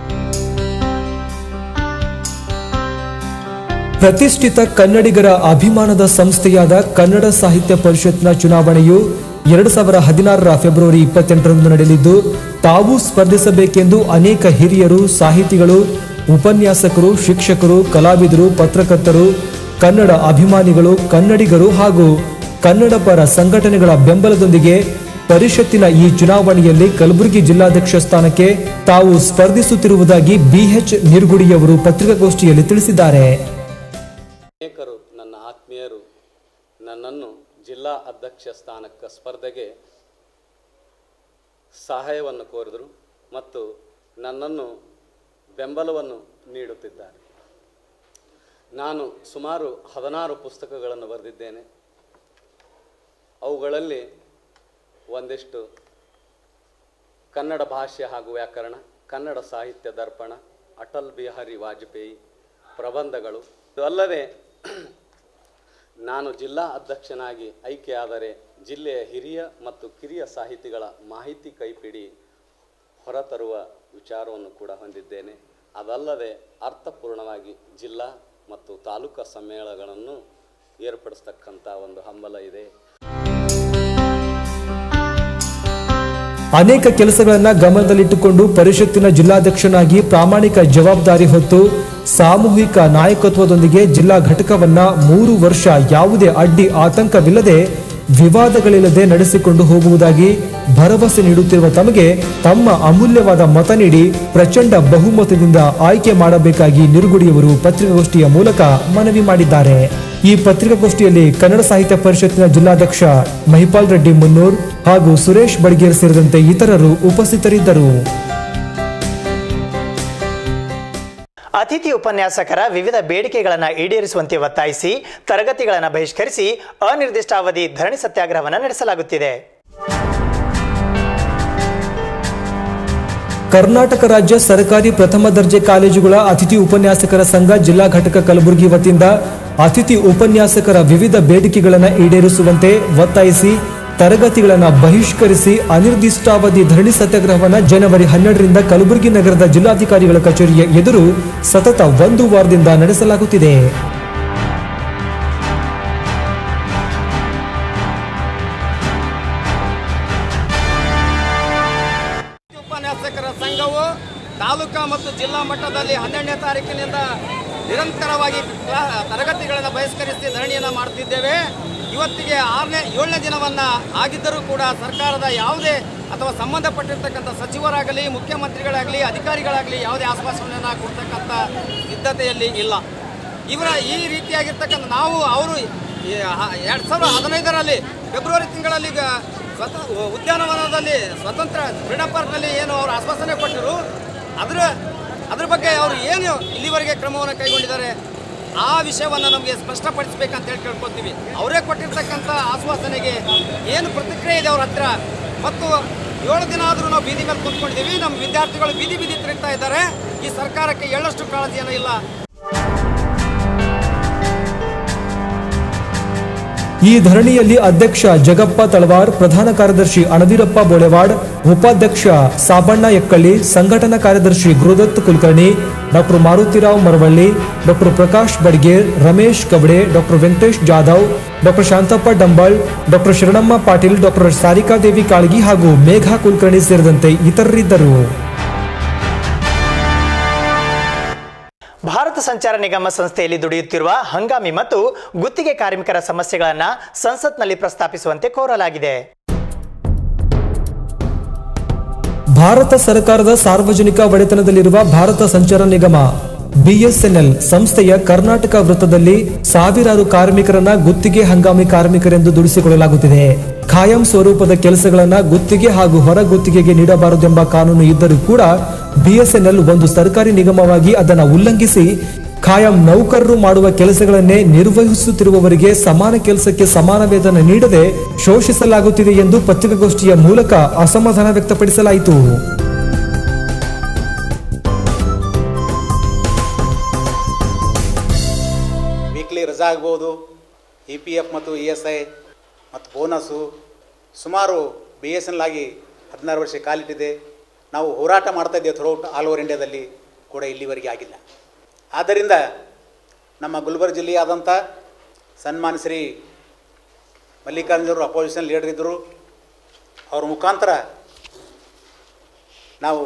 ಪ್ರತಿಷ್ಠಿತ ಕನ್ನಡಿಗರ ಅಭಿಮಾನದ ಸಂಸ್ಥೆಯಾದ ಕನ್ನಡ ಸಾಹಿತ್ಯ ಪರಿಷತ್ನ ಚುನಾವಣೆಯು ಎರಡು ಸಾವಿರ ಹದಿನಾರರ ಫೆಬ್ರವರಿ ಇಪ್ಪತ್ತೆಂಟರಂದು ನಡೆಯಲಿದ್ದು ತಾವು ಸ್ಪರ್ಧಿಸಬೇಕೆಂದು ಅನೇಕ ಹಿರಿಯರು ಸಾಹಿತಿಗಳು ಉಪನ್ಯಾಸಕರು ಶಿಕ್ಷಕರು ಕಲಾವಿದರು ಪತ್ರಕರ್ತರು ಕನ್ನಡ ಅಭಿಮಾನಿಗಳು ಕನ್ನಡಿಗರು ಹಾಗೂ ಕನ್ನಡ ಪರ ಸಂಘಟನೆಗಳ ಬೆಂಬಲದೊಂದಿಗೆ ಪರಿಷತ್ತಿನ ಈ ಚುನಾವಣೆಯಲ್ಲಿ ಕಲಬುರಗಿ ಜಿಲ್ಲಾಧ್ಯಕ್ಷ ಸ್ಥಾನಕ್ಕೆ ತಾವು ಸ್ಪರ್ಧಿಸುತ್ತಿರುವುದಾಗಿ ಬಿಎಚ್ ನಿರ್ಗುಡಿಯವರು ಪತ್ರಿಕಾಗೋಷ್ಠಿಯಲ್ಲಿ ತಿಳಿಸಿದ್ದಾರೆ ಅನೇಕರು ನನ್ನ ಆತ್ಮೀಯರು ನನ್ನನ್ನು ಜಿಲ್ಲಾ ಅಧ್ಯಕ್ಷ ಸ್ಥಾನಕ್ಕೆ ಸ್ಪರ್ಧೆಗೆ ಸಹಾಯವನ್ನು ಕೋರಿದರು ಮತ್ತು ನನ್ನನ್ನು ಬೆಂಬಲವನ್ನು ನೀಡುತ್ತಿದ್ದಾರೆ ನಾನು ಸುಮಾರು ಹದಿನಾರು ಪುಸ್ತಕಗಳನ್ನು ಬರೆದಿದ್ದೇನೆ ಅವುಗಳಲ್ಲಿ ಒಂದಿಷ್ಟು ಕನ್ನಡ ಭಾಷೆ ಹಾಗೂ ವ್ಯಾಕರಣ ಕನ್ನಡ ಸಾಹಿತ್ಯ ದರ್ಪಣ ಅಟಲ್ ಬಿಹಾರಿ ವಾಜಪೇಯಿ ಪ್ರಬಂಧಗಳು ಇದು ಅಲ್ಲದೆ ನಾನು ಜಿಲ್ಲಾ ಅಧ್ಯಕ್ಷನಾಗಿ ಆಯ್ಕೆಯಾದರೆ ಜಿಲ್ಲೆಯ ಹಿರಿಯ ಮತ್ತು ಕಿರಿಯ ಸಾಹಿತಿಗಳ ಮಾಹಿತಿ ಕೈಪಿಡಿ ಹೊರತರುವ ವಿಚಾರವನ್ನು ಕೂಡ ಹೊಂದಿದ್ದೇನೆ ಅದಲ್ಲದೆ ಅರ್ಥಪೂರ್ಣವಾಗಿ ಜಿಲ್ಲಾ ಮತ್ತು ತಾಲೂಕಾ ಸಮ್ಮೇಳನಗಳನ್ನು ಏರ್ಪಡಿಸ್ತಕ್ಕಂಥ ಒಂದು ಹಂಬಲ ಇದೆ ಅನೇಕ ಕೆಲಸಗಳನ್ನ ಗಮನದಲ್ಲಿಟ್ಟುಕೊಂಡು ಪರಿಷತ್ತಿನ ಜಿಲ್ಲಾಧ್ಯಕ್ಷನಾಗಿ ಪ್ರಾಮಾಣಿಕ ಜವಾಬ್ದಾರಿ ಹೊತ್ತು ಸಾಮೂಹಿಕ ನಾಯಕತ್ವದೊಂದಿಗೆ ಜಿಲ್ಲಾ ಘಟಕವನ್ನ ಮೂರು ವರ್ಷ ಯಾವುದೇ ಅಡ್ಡಿ ಆತಂಕವಿಲ್ಲದೆ ವಿವಾದಗಳಿಲ್ಲದೆ ನಡೆಸಿಕೊಂಡು ಹೋಗುವುದಾಗಿ ಭರವಸೆ ನೀಡುತ್ತಿರುವ ತಮಗೆ ತಮ್ಮ ಅಮೂಲ್ಯವಾದ ಮತ ನೀಡಿ ಪ್ರಚಂಡ ಬಹುಮತದಿಂದ ಆಯ್ಕೆ ಮಾಡಬೇಕಾಗಿ ನಿರುಗುಡಿಯವರು ಪತ್ರಿಕಾಗೋಷ್ಠಿಯ ಮೂಲಕ ಮನವಿ ಮಾಡಿದ್ದಾರೆ ಈ ಪತ್ರಿಕಾಗೋಷ್ಠಿಯಲ್ಲಿ ಕನ್ನಡ ಸಾಹಿತ್ಯ ಪರಿಷತ್ತಿನ ಜಿಲ್ಲಾಧ್ಯಕ್ಷ ಮಹಿಪಾಲ್ ರೆಡ್ಡಿ ಮುನ್ನೂರ್ ಹಾಗೂ ಸುರೇಶ್ ಬಡ್ಗೇರ್ ಸೇರಿದಂತೆ ಇತರರು ಉಪಸ್ಥಿತರಿದ್ದರು ಅತಿಥಿ ಉಪನ್ಯಾಸಕರ ವಿವಿಧ ಬೇಡಿಕೆಗಳನ್ನು ಈಡೇರಿಸುವಂತೆ ಒತ್ತಾಯಿಸಿ ತರಗತಿಗಳನ್ನು ಬಹಿಷ್ಕರಿಸಿ ಅನಿರ್ದಿಷ್ಟಾವಧಿ ಧರಣಿ ಸತ್ಯಾಗ್ರಹವನ್ನು ನಡೆಸಲಾಗುತ್ತಿದೆ ಕರ್ನಾಟಕ ರಾಜ್ಯ ಸರ್ಕಾರಿ ಪ್ರಥಮ ದರ್ಜೆ ಕಾಲೇಜುಗಳ ಅತಿಥಿ ಉಪನ್ಯಾಸಕರ ಸಂಘ ಜಿಲ್ಲಾ ಘಟಕ ಕಲಬುರಗಿ ವತಿಯಿಂದ ಅತಿಥಿ ಉಪನ್ಯಾಸಕರ ವಿವಿಧ ಬೇಡಿಕೆಗಳನ್ನು ಈಡೇರಿಸುವಂತೆ ಒತ್ತಾಯಿಸಿ ತರಗತಿಗಳನ್ನು ಬಹಿಷ್ಕರಿಸಿ ಅನಿರ್ದಿಷ್ಟಾವಧಿ ಧರಣಿ ಸತ್ಯಾಗ್ರಹವನ್ನು ಜನವರಿ ಹನ್ನೆರಡರಿಂದ ಕಲಬುರಗಿ ನಗರದ ಜಿಲ್ಲಾಧಿಕಾರಿಗಳ ಕಚೇರಿಯ ಎದುರು ಸತತ ಒಂದು ವಾರದಿಂದ ನಡೆಸಲಾಗುತ್ತಿದೆ ಉಪನ್ಯಾಸಕರ ಸಂಘವು ತಾಲೂಕಾ ಮತ್ತು ಜಿಲ್ಲಾ ಮಟ್ಟದಲ್ಲಿ ಹನ್ನೆರಡನೇ ತಾರೀಕಿನಿಂದ ನಿರಂತರವಾಗಿ ಕ್ಲಾ- ತರಗತಿಗಳನ್ನು ಬಹಿಷ್ಕರಿಸಿ ಧರಣಿಯನ್ನು ಮಾಡುತ್ತಿದ್ದೇವೆ ಇವತ್ತಿಗೆ ಆರನೇ ಏಳನೇ ದಿನವನ್ನು ಆಗಿದ್ದರೂ ಕೂಡ ಸರ್ಕಾರದ ಯಾವುದೇ ಅಥವಾ ಸಂಬಂಧಪಟ್ಟಿರ್ತಕ್ಕಂಥ ಸಚಿವರಾಗಲಿ ಮುಖ್ಯಮಂತ್ರಿಗಳಾಗಲಿ ಅಧಿಕಾರಿಗಳಾಗಲಿ ಯಾವುದೇ ಆಶ್ವಾಸನೆಯನ್ನು ಕೊಡ್ತಕ್ಕಂಥ ಸಿದ್ಧತೆಯಲ್ಲಿ ಇಲ್ಲ ಇವರ ಈ ರೀತಿಯಾಗಿರ್ತಕ್ಕಂಥ ನಾವು ಅವರು ಎರಡು ಸಾವಿರದ ಹದಿನೈದರಲ್ಲಿ ಫೆಬ್ರವರಿ ತಿಂಗಳಲ್ಲಿ ಈಗ ಸ್ವತ ಉದ್ಯಾನವನದಲ್ಲಿ ಸ್ವತಂತ್ರ ಫ್ರೀಡಂ ಪಾರ್ಕ್ನಲ್ಲಿ ಏನು ಅವರು ಆಶ್ವಾಸನೆ ಕೊಟ್ಟರು ಅದರ ಅದ್ರ ಬಗ್ಗೆ ಅವರು ಏನು ಇಲ್ಲಿವರೆಗೆ ಕ್ರಮವನ್ನು ಕೈಗೊಂಡಿದ್ದಾರೆ ಆ ವಿಷಯವನ್ನು ನಮಗೆ ಸ್ಪಷ್ಟಪಡಿಸಬೇಕಂತ ಹೇಳಿ ಕೇಳ್ಕೊತೀವಿ ಅವರೇ ಕೊಟ್ಟಿರ್ತಕ್ಕಂಥ ಆಶ್ವಾಸನೆಗೆ ಏನು ಪ್ರತಿಕ್ರಿಯೆ ಇದೆ ಅವ್ರ ಹತ್ರ ಮತ್ತು ಏಳು ದಿನ ಆದರೂ ನಾವು ಬೀದಿ ಮೇಲೆ ಕೂತ್ಕೊಂಡಿದ್ದೀವಿ ನಮ್ಮ ವಿದ್ಯಾರ್ಥಿಗಳು ಬೀದಿ ಬೀದಿ ತಿರುಗ್ತಾ ಇದ್ದಾರೆ ಈ ಸರ್ಕಾರಕ್ಕೆ ಎಳ್ಳಷ್ಟು ಕಾಳಜಿಯನ್ನು ಇಲ್ಲ ಈ ಧರಣಿಯಲ್ಲಿ ಅಧ್ಯಕ್ಷ ಜಗಪ್ಪ ತಳವಾರ್ ಪ್ರಧಾನ ಕಾರ್ಯದರ್ಶಿ ಅಣದಿರಪ್ಪ ಬೋಳೆವಾಡ್ ಉಪಾಧ್ಯಕ್ಷ ಸಾಬಣ್ಣ ಎಕ್ಕಳ್ಳಿ ಸಂಘಟನಾ ಕಾರ್ಯದರ್ಶಿ Gurudatt Kulkarni doctor Marutirao Maravalli doctor Prakash Badger Ramesh Kabade doctor Venkatesh Jadhav doctor Shantappa Dambal doctor Sharanamma Patil doctor Sarikadevi Kalagi ಹಾಗೂ ಮೇಘಾ ಕುಲಕರ್ಣಿ ಸೇರಿದಂತೆ ಇತರರಿದ್ದರು ಭಾರತ ಸಂಚಾರ ನಿಗಮ ಸಂಸ್ಥೆಯಲ್ಲಿ ದುಡಿಯುತ್ತಿರುವ ಹಂಗಾಮಿ ಮತ್ತು ಗುತ್ತಿಗೆ ಕಾರ್ಮಿಕರ ಸಮಸ್ಯೆಗಳನ್ನು ಸಂಸತ್ನಲ್ಲಿ ಪ್ರಸ್ತಾಪಿಸುವಂತೆ ಕೋರಲಾಗಿದೆ ಭಾರತ ಸರ್ಕಾರದ ಸಾರ್ವಜನಿಕ ಒಡೆತನದಲ್ಲಿರುವ ಭಾರತ ಸಂಚಾರ ನಿಗಮ ಬಿಎಸ್ಎನ್ಎಲ್ ಸಂಸ್ಥೆಯ ಕರ್ನಾಟಕ ವೃತ್ತದಲ್ಲಿ ಸಾವಿರಾರು ಕಾರ್ಮಿಕರನ್ನ ಗುತ್ತಿಗೆ ಹಂಗಾಮಿ ಕಾರ್ಮಿಕರೆಂದು ದುಡಿಸಿಕೊಳ್ಳಲಾಗುತ್ತಿದೆ ಖಾಯಂ ಸ್ವರೂಪದ ಕೆಲಸಗಳನ್ನ ಗುತ್ತಿಗೆ ಹಾಗೂ ಹೊರ ಗುತ್ತಿಗೆಗೆ ನೀಡಬಾರದೆಂಬ ಕಾನೂನು ಇದ್ದರೂ ಕೂಡ ಬಿಎಸ್ಎನ್ಎಲ್ ಒಂದು ಸರ್ಕಾರಿ ನಿಗಮವಾಗಿ ಅದನ್ನು ಉಲ್ಲಂಘಿಸಿ ಖಾಯಂ ನೌಕರರು ಮಾಡುವ ಕೆಲಸಗಳನ್ನೇ ನಿರ್ವಹಿಸುತ್ತಿರುವವರಿಗೆ ಸಮಾನ ಕೆಲಸಕ್ಕೆ ಸಮಾನ ವೇತನ ನೀಡದೆ ಶೋಷಿಸಲಾಗುತ್ತಿದೆ ಎಂದು ಪತ್ರಿಕಾಗೋಷ್ಠಿಯ ಮೂಲಕ ಅಸಮಾಧಾನ ವ್ಯಕ್ತಪಡಿಸಲಾಯಿತು ವೀಕ್ಲಿ ರಜಾ ಆಗ್ಬೋದು ಇ ಪಿ ಎಫ್ ಮತ್ತು ಇ ಎಸ್ ಐ ಮತ್ತು ಬೋನಸ್ಸು ಸುಮಾರು ಬಿ ಎಸ್ ಎನ್ ಆಗಿ ಹದಿನಾರು ವರ್ಷ ಕಾಲಿಟ್ಟಿದೆ ನಾವು ಹೋರಾಟ ಮಾಡ್ತಾ ಇದ್ದೇವೆ ಥ್ರೂಔಟ್ ಆಲ್ ಓವರ್ ಇಂಡಿಯಾದಲ್ಲಿ ಕೂಡ ಇಲ್ಲಿವರೆಗೆ ಆಗಿಲ್ಲ ಆದ್ದರಿಂದ ನಮ್ಮ ಗುಲ್ಬರ್ಗ ಜಿಲ್ಲೆಯಾದಂಥ ಸನ್ಮಾನ ಶ್ರೀ ಮಲ್ಲಿಕಾರ್ಜುನವರು ಅಪೋಸಿಷನ್ ಲೀಡರ್ ಇದ್ದರು ಅವ್ರ ಮುಖಾಂತರ ನಾವು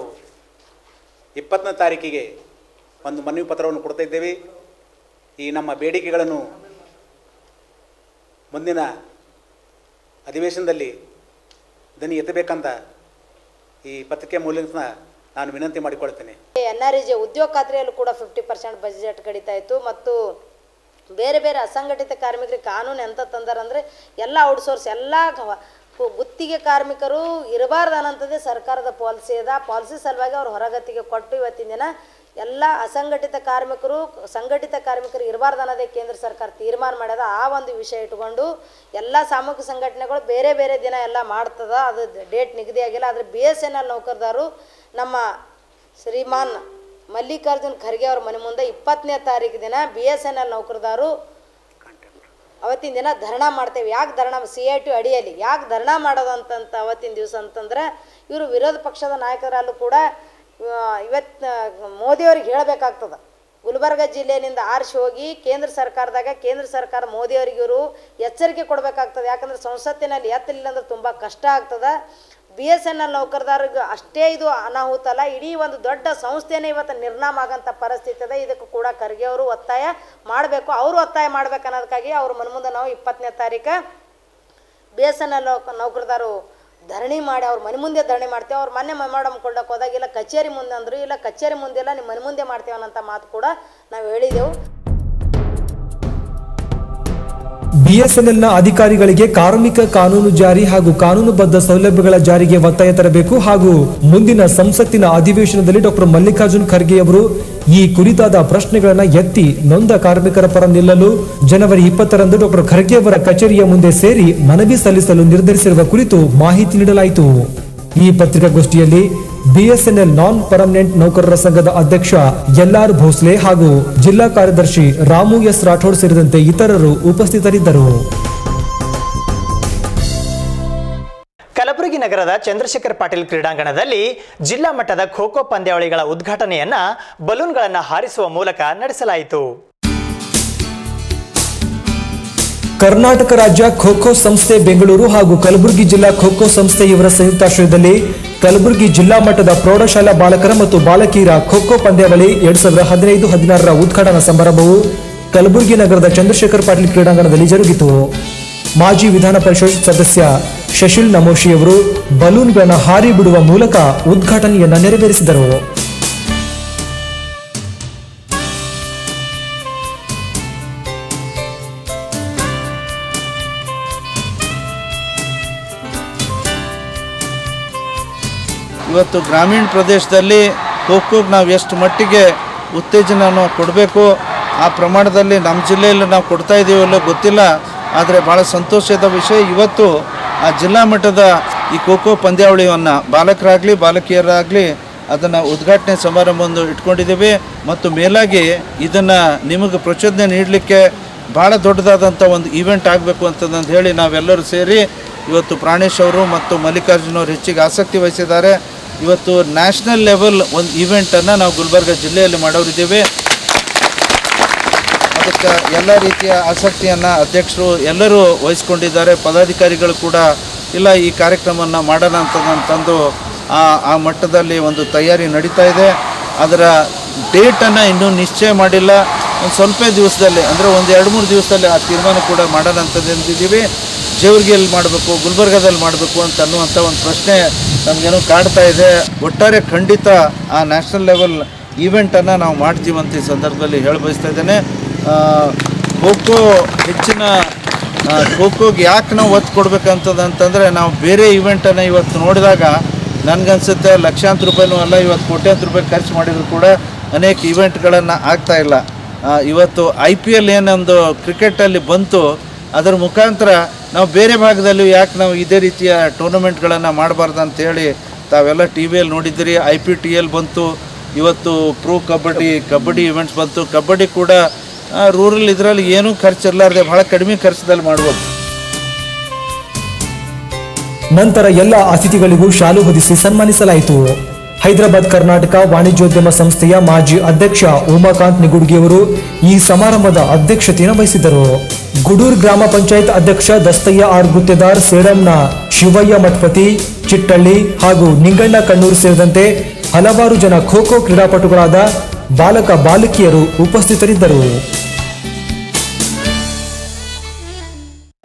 ಇಪ್ಪತ್ತನೇ ತಾರೀಕಿಗೆ ಒಂದು ಮನವಿ ಪತ್ರವನ್ನು ಕೊಡ್ತಾ ಇದ್ದೇವೆ ಈ ನಮ್ಮ ಬೇಡಿಕೆಗಳನ್ನು ಮುಂದಿನ ಅಧಿವೇಶನದಲ್ಲಿ ದನಿ ಎತ್ತಬೇಕಂತ ಈ ಪತ್ರಿಕೆ ಮೂಲಕ ನಾನು ವಿನಂತಿ ಮಾಡಿಕೊಳ್ತೇನೆ ಎನ್ ಆರ್ ಜೆ ಉದ್ಯೋಗ ಖಾತ್ರಿಯಲ್ಲೂ ಕೂಡ ಫಿಫ್ಟಿ ಪರ್ಸೆಂಟ್ ಬಜೆಟ್ ಕಡಿತಾ ಇತ್ತು ಮತ್ತು ಬೇರೆ ಬೇರೆ ಅಸಂಘಟಿತ ಕಾರ್ಮಿಕರಿಗೆ ಕಾನೂನು ಎಂತ ತಂದಾರಂದ್ರೆ ಎಲ್ಲ ಔಟ್ಸೋರ್ಸ್ ಎಲ್ಲ ಗ- ಗು- ಗುತ್ತಿಗೆ ಕಾರ್ಮಿಕರು ಇರಬಾರ್ದು ಅನ್ನೋಂಥದ್ದೇ ಸರ್ಕಾರದ ಪಾಲಿಸಿ ಅದ ಪಾಲಿಸಿ ಸಲುವಾಗಿ ಅವ್ರು ಹೊರಗತಿಗೆ ಕೊಟ್ಟು ಇವತ್ತಿನ ದಿನ ಎಲ್ಲ ಅಸಂಘಟಿತ ಕಾರ್ಮಿಕರು ಸಂಘಟಿತ ಕಾರ್ಮಿಕರು ಇರಬಾರ್ದು ಅನ್ನೋದೇ ಕೇಂದ್ರ ಸರ್ಕಾರ ತೀರ್ಮಾನ ಮಾಡ್ಯದ ಆ ಒಂದು ವಿಷಯ ಇಟ್ಕೊಂಡು ಎಲ್ಲ ಸಾಮೂಹಿಕ ಸಂಘಟನೆಗಳು ಬೇರೆ ಬೇರೆ ದಿನ ಎಲ್ಲ ಮಾಡ್ತದ ಅದು ಡೇಟ್ ನಿಗದಿ ಆಗಿಲ್ಲ ಆದರೆ ಬಿ ಎಸ್ ಎನ್ ಎಲ್ ನೌಕರದಾರು ನಮ್ಮ ಶ್ರೀಮಾನ್ ಮಲ್ಲಿಕಾರ್ಜುನ್ ಖರ್ಗೆ ಅವ್ರ ಮನೆ ಮುಂದೆ ಇಪ್ಪತ್ತನೇ ತಾರೀಕು ದಿನ ಬಿ ಎಸ್ ಎನ್ ಎಲ್ ನೌಕರದಾರು ಅವತ್ತಿನ ದಿನ ಧರಣ ಮಾಡ್ತೇವೆ ಯಾಕೆ ಧರಣ ಸಿ ಐ ಟಿ ಅಡಿಯಲ್ಲಿ ಯಾಕೆ ಧರಣ ಮಾಡೋದು ಅಂತಂತ ಅವತ್ತಿನ ದಿವಸ ಅಂತಂದ್ರೆ ಇವರು ವಿರೋಧ ಪಕ್ಷದ ನಾಯಕರಲ್ಲೂ ಕೂಡ ಇವತ್ತು ಮೋದಿಯವ್ರಿಗೆ ಹೇಳಬೇಕಾಗ್ತದೆ ಗುಲ್ಬರ್ಗ ಜಿಲ್ಲೆಯಿಂದ ಆರಿಸಿ ಹೋಗಿ ಕೇಂದ್ರ ಸರ್ಕಾರದಾಗ ಕೇಂದ್ರ ಸರ್ಕಾರ ಮೋದಿಯವರಿಗೆ ಇವರು ಎಚ್ಚರಿಕೆ ಕೊಡಬೇಕಾಗ್ತದೆ ಯಾಕಂದ್ರೆ ಸಂಸತ್ತಿನಲ್ಲಿ ಎತ್ತಲಿಲ್ಲ ಅಂದ್ರೆ ತುಂಬ ಕಷ್ಟ ಆಗ್ತದೆ ಬಿ ಎಸ್ ಎನ್ ಎಲ್ ನೌಕರದಾರಿಗೆ ಅಷ್ಟೇ ಇದು ಅನಾಹುತ ಅಲ್ಲ ಇಡೀ ಒಂದು ದೊಡ್ಡ ಸಂಸ್ಥೆನೇ ಇವತ್ತು ನಿರ್ನಾಮ ಆಗೋಂಥ ಪರಿಸ್ಥಿತಿ ಇದೆ ಇದಕ್ಕೂ ಕೂಡ ಖರ್ಗೆ ಅವರು ಒತ್ತಾಯ ಮಾಡಬೇಕು ಅವರು ಒತ್ತಾಯ ಮಾಡ್ಬೇಕು ಅನ್ನೋದಕ್ಕಾಗಿ ಅವ್ರ ಮನೆ ಮುಂದೆ ನಾವು ಇಪ್ಪತ್ತನೇ ತಾರೀಕು ಬಿ ಎಸ್ ಎನ್ ಎಲ್ ನೌಕರದಾರು ಧರಣಿ ಮಾಡಿ ಅವ್ರ ಮನೆ ಮುಂದೆ ಧರಣಿ ಮಾಡ್ತೇವೆ ಅವ್ರ ಮೊನ್ನೆ ಮೆಮೋಡಮ್ ಕೊಡಕ್ಕೆ ಹೋದಾಗ ಇಲ್ಲ ಕಚೇರಿ ಮುಂದೆ ಅಂದರು ಇಲ್ಲ ಕಚೇರಿ ಮುಂದೆ ಇಲ್ಲ ನಿಮ್ಮ ಮನೆ ಮುಂದೆ ಮಾಡ್ತೇವೆ ಅನ್ನೋಂಥ ಮಾತು ಕೂಡ ನಾವು ಹೇಳಿದೆವು ಬಿಎಸ್ಎನ್ಎಲ್ನ ಅಧಿಕಾರಿಗಳಿಗೆ ಕಾರ್ಮಿಕ ಕಾನೂನು ಜಾರಿ ಹಾಗೂ ಕಾನೂನುಬದ್ಧ ಸೌಲಭ್ಯಗಳ ಜಾರಿಗೆ ಒತ್ತಾಯ ತರಬೇಕು ಹಾಗೂ ಮುಂದಿನ ಸಂಸತ್ತಿನ ಅಧಿವೇಶನದಲ್ಲಿ ಡಾಕ್ಟರ್ ಮಲ್ಲಿಕಾರ್ಜುನ್ ಖರ್ಗೆ ಅವರು ಈ ಕುರಿತಾದ ಪ್ರಶ್ನೆಗಳನ್ನ ಎತ್ತಿ ನೊಂದ ಕಾರ್ಮಿಕರ ಪರ ನಿಲ್ಲಲು ಜನವರಿ ಇಪ್ಪತ್ತರಂದು ಡಾಕ್ಟರ್ ಖರ್ಗೆ ಅವರ ಕಚೇರಿಯ ಮುಂದೆ ಸೇರಿ ಮನವಿ ಸಲ್ಲಿಸಲು ನಿರ್ಧರಿಸಿರುವ ಕುರಿತು ಮಾಹಿತಿ ನೀಡಲಾಯಿತು ಈ ಪತ್ರಿಕಾಗೋಷ್ಠಿಯಲ್ಲಿ ಬಿಎಸ್ಎನ್ಎಲ್ ನಾನ್ ಪರ್ಮನೆಂಟ್ ನೌಕರರ ಸಂಘದ ಅಧ್ಯಕ್ಷ ಎಲ್ಆರ್ ಭೋಸ್ಲೆ ಹಾಗೂ ಜಿಲ್ಲಾ ಕಾರ್ಯದರ್ಶಿ ರಾಮು ಎಸ್ ರಾಠೋಡ್ ಸೇರಿದಂತೆ ಇತರರು ಉಪಸ್ಥಿತರಿದ್ದರು ಕಲಬುರಗಿ ನಗರದ ಚಂದ್ರಶೇಖರ್ ಪಾಟೀಲ್ ಕ್ರೀಡಾಂಗಣದಲ್ಲಿ ಜಿಲ್ಲಾ ಮಟ್ಟದ ಖೋ ಖೋ ಪಂದ್ಯಾವಳಿಗಳ ಉದ್ಘಾಟನೆಯನ್ನ ಬಲೂನ್ಗಳನ್ನು ಹಾರಿಸುವ ಮೂಲಕ ನಡೆಸಲಾಯಿತು ಕರ್ನಾಟಕ ರಾಜ್ಯ ಖೋ ಖೋ ಸಂಸ್ಥೆ ಬೆಂಗಳೂರು ಹಾಗೂ ಕಲಬುರಗಿ ಜಿಲ್ಲಾ ಖೋ ಖೋ ಸಂಸ್ಥೆ ಇವರ ಸಂಯುಕ್ತಾಶ್ರಯದಲ್ಲಿ ಕಲಬುರಗಿ ಜಿಲ್ಲಾ ಮಟ್ಟದ ಪ್ರೌಢಶಾಲಾ ಬಾಲಕರ ಮತ್ತು ಬಾಲಕಿಯರ ಖೋ ಖೋ ಪಂದ್ಯಾವಳಿ ಎರಡ್ ಸಾವಿರದ ಹದಿನೈದು ಹದಿನಾರರ ಉದ್ಘಾಟನಾ ಸಮಾರಂಭವು ಕಲಬುರಗಿ ನಗರದ ಚಂದ್ರಶೇಖರ್ ಪಾಟೀಲ್ ಕ್ರೀಡಾಂಗಣದಲ್ಲಿ ಜರುಗಿತು ಮಾಜಿ ವಿಧಾನ ಪರಿಷತ್ ಸದಸ್ಯ ಶಶಿಲ್ ನಮೋಶಿ ಅವರು ಬಲೂನ್ಗಳನ್ನು ಹಾರಿ ಬಿಡುವ ಮೂಲಕ ಉದ್ಘಾಟನೆಯನ್ನ ನೆರವೇರಿಸಿದರು ಇವತ್ತು ಗ್ರಾಮೀಣ ಪ್ರದೇಶದಲ್ಲಿ ಖೋಖೋಗೆ ನಾವು ಎಷ್ಟು ಮಟ್ಟಿಗೆ ಉತ್ತೇಜನವನ್ನು ಕೊಡಬೇಕು ಆ ಪ್ರಮಾಣದಲ್ಲಿ ನಮ್ಮ ಜಿಲ್ಲೆಯಲ್ಲಿ ನಾವು ಕೊಡ್ತಾ ಇದ್ದೀವಲ್ಲೋ ಗೊತ್ತಿಲ್ಲ ಆದರೆ ಭಾಳ ಸಂತೋಷದ ವಿಷಯ ಇವತ್ತು ಆ ಜಿಲ್ಲಾ ಮಟ್ಟದ ಈ ಖೋಖೋ ಪಂದ್ಯಾವಳಿಯನ್ನು ಬಾಲಕರಾಗಲಿ ಬಾಲಕಿಯರಾಗಲಿ ಅದನ್ನು ಉದ್ಘಾಟನೆ ಸಮಾರಂಭವನ್ನು ಇಟ್ಕೊಂಡಿದ್ದೀವಿ ಮತ್ತು ಮೇಲಾಗಿ ಇದನ್ನು ನಿಮಗೆ ಪ್ರಚೋದನೆ ನೀಡಲಿಕ್ಕೆ ಭಾಳ ದೊಡ್ಡದಾದಂಥ ಒಂದು ಈವೆಂಟ್ ಆಗಬೇಕು ಅಂತಂದು ಹೇಳಿ ನಾವೆಲ್ಲರೂ ಸೇರಿ ಇವತ್ತು ಪ್ರಾಣೇಶ್ ಅವರು ಮತ್ತು ಮಲ್ಲಿಕಾರ್ಜುನ್ ಅವರು ಹೆಚ್ಚಿಗೆ ಆಸಕ್ತಿ ವಹಿಸಿದ್ದಾರೆ ಇವತ್ತು ನ್ಯಾಷನಲ್ ಲೆವೆಲ್ ಒಂದು ಈವೆಂಟನ್ನು ನಾವು ಗುಲ್ಬರ್ಗ ಜಿಲ್ಲೆಯಲ್ಲಿ ಮಾಡೋರಿದ್ದೀವಿ ಅದಕ್ಕೆ ಎಲ್ಲ ರೀತಿಯ ಆಸಕ್ತಿಯನ್ನು ಅಧ್ಯಕ್ಷರು ಎಲ್ಲರೂ ವಹಿಸ್ಕೊಂಡಿದ್ದಾರೆ ಪದಾಧಿಕಾರಿಗಳು ಕೂಡ ಇಲ್ಲ ಈ ಕಾರ್ಯಕ್ರಮವನ್ನು ಮಾಡೋಣ ಅಂತಂದು ಆ ಆ ಮಟ್ಟದಲ್ಲಿ ಒಂದು ತಯಾರಿ ನಡೀತಾ ಇದೆ ಅದರ ಡೇಟನ್ನು ಇನ್ನೂ ನಿಶ್ಚಯ ಮಾಡಿಲ್ಲ ಒಂದು ಸ್ವಲ್ಪ ದಿವಸದಲ್ಲಿ ಅಂದರೆ ಒಂದು ಎರಡು ಮೂರು ದಿವಸದಲ್ಲಿ ಆ ತೀರ್ಮಾನ ಕೂಡ ಮಾಡೋಣ ಅಂತಂದಿದ್ದೀವಿ ಜೇವರ್ಗಿಯಲ್ಲಿ ಮಾಡಬೇಕು ಗುಲ್ಬರ್ಗದಲ್ಲಿ ಮಾಡಬೇಕು ಅಂತ ಅನ್ನುವಂಥ ಒಂದು ಪ್ರಶ್ನೆ ನಮಗೇನೋ ಕಾಡ್ತಾ ಇದೆ ಒಟ್ಟಾರೆ ಖಂಡಿತ ಆ ನ್ಯಾಷನಲ್ ಲೆವೆಲ್ ಈವೆಂಟನ್ನು ನಾವು ಮಾಡ್ತೀವಿ ಅಂತ ಈ ಸಂದರ್ಭದಲ್ಲಿ ಹೇಳ ಬಯಸ್ತಾ ಇದ್ದೇನೆ ಖೋಖೋ ಹೆಚ್ಚಿನ ಆ, ಖೋಖೋಗೆ ಯಾಕೆ ನಾವು ಒತ್ತು ಕೊಡ್ಬೇಕಂತದಂತಂದರೆ ನಾವು ಬೇರೆ ಈವೆಂಟನ್ನು ಇವತ್ತು ನೋಡಿದಾಗ ನನಗನ್ಸುತ್ತೆ ಲಕ್ಷಾಂತರ ರೂಪಾಯಿನೂ ಅಲ್ಲ ಇವತ್ತು ಕೋಟ್ಯಾಂತರ ರೂಪಾಯಿ ಖರ್ಚು ಮಾಡಿದ್ರು ಕೂಡ ಅನೇಕ ಈವೆಂಟ್ಗಳನ್ನು ಆಗ್ತಾ ಇಲ್ಲ ಆ, ಇವತ್ತು ಐ ಪಿ ಎಲ್ ಏನೊಂದು ಕ್ರಿಕೆಟಲ್ಲಿ ಬಂತು ಅದರ ಮುಖಾಂತರ ನಾವು ಬೇರೆ ಭಾಗದಲ್ಲೂ ಯಾಕೆ ನಾವು ಇದೇ ರೀತಿಯ ಟೂರ್ನಮೆಂಟ್ಗಳನ್ನು ಮಾಡಬಾರ್ದು ಅಂತೇಳಿ ತಾವೆಲ್ಲ ಟಿ ವಿಯಲ್ಲಿ ನೋಡಿದ್ದೀರಿ ಐ ಪಿ ಟಿ ಎಲ್ ಬಂತು ಇವತ್ತು ಪ್ರೋ ಕಬಡ್ಡಿ ಕಬಡ್ಡಿ ಇವೆಂಟ್ಸ್ ಬಂತು ಕಬಡ್ಡಿ ಕೂಡ ರೂರಲ್ ಇದರಲ್ಲಿ ಏನೂ ಖರ್ಚು ಇರಲಾರ್ದೆ ಭಾಳ ಕಡಿಮೆ ಖರ್ಚದಲ್ಲಿ ಮಾಡ್ಬೋದು ನಂತರ ಎಲ್ಲ ಅತಿಥಿಗಳಿಗೂ ಶಾಲು ಹೊದಿಸಿ ಸನ್ಮಾನಿಸಲಾಯಿತು ಹೈದರಾಬಾದ್ ಕರ್ನಾಟಕ ವಾಣಿಜ್ಯೋದ್ಯಮ ಸಂಸ್ಥೆಯ ಮಾಜಿ ಅಧ್ಯಕ್ಷ ಉಮಾಕಾಂತ್ ನಿಗುಡ್ಗಿಯವರು ಈ ಸಮಾರಂಭದ ಅಧ್ಯಕ್ಷತೆಯನ್ನು ವಹಿಸಿದ್ದರು ಗುಡೂರ್ ಗ್ರಾಮ ಪಂಚಾಯತ್ ಅಧ್ಯಕ್ಷ ದಸ್ತಯ್ಯ ಆರ್ ಗುತ್ತೇದಾರ್ ಸೇಡಂನ ಶಿವಯ್ಯ ಮಠಪತಿ ಚಿಟ್ಟಳ್ಳಿ ಹಾಗೂ ನಿಂಗಣ್ಣ ಕಣ್ಣೂರು ಸೇರಿದಂತೆ ಹಲವಾರು ಜನ ಖೋ ಖೋ ಕ್ರೀಡಾಪಟುಗಳಾದ ಬಾಲಕ ಬಾಲಕಿಯರು ಉಪಸ್ಥಿತರಿದ್ದರು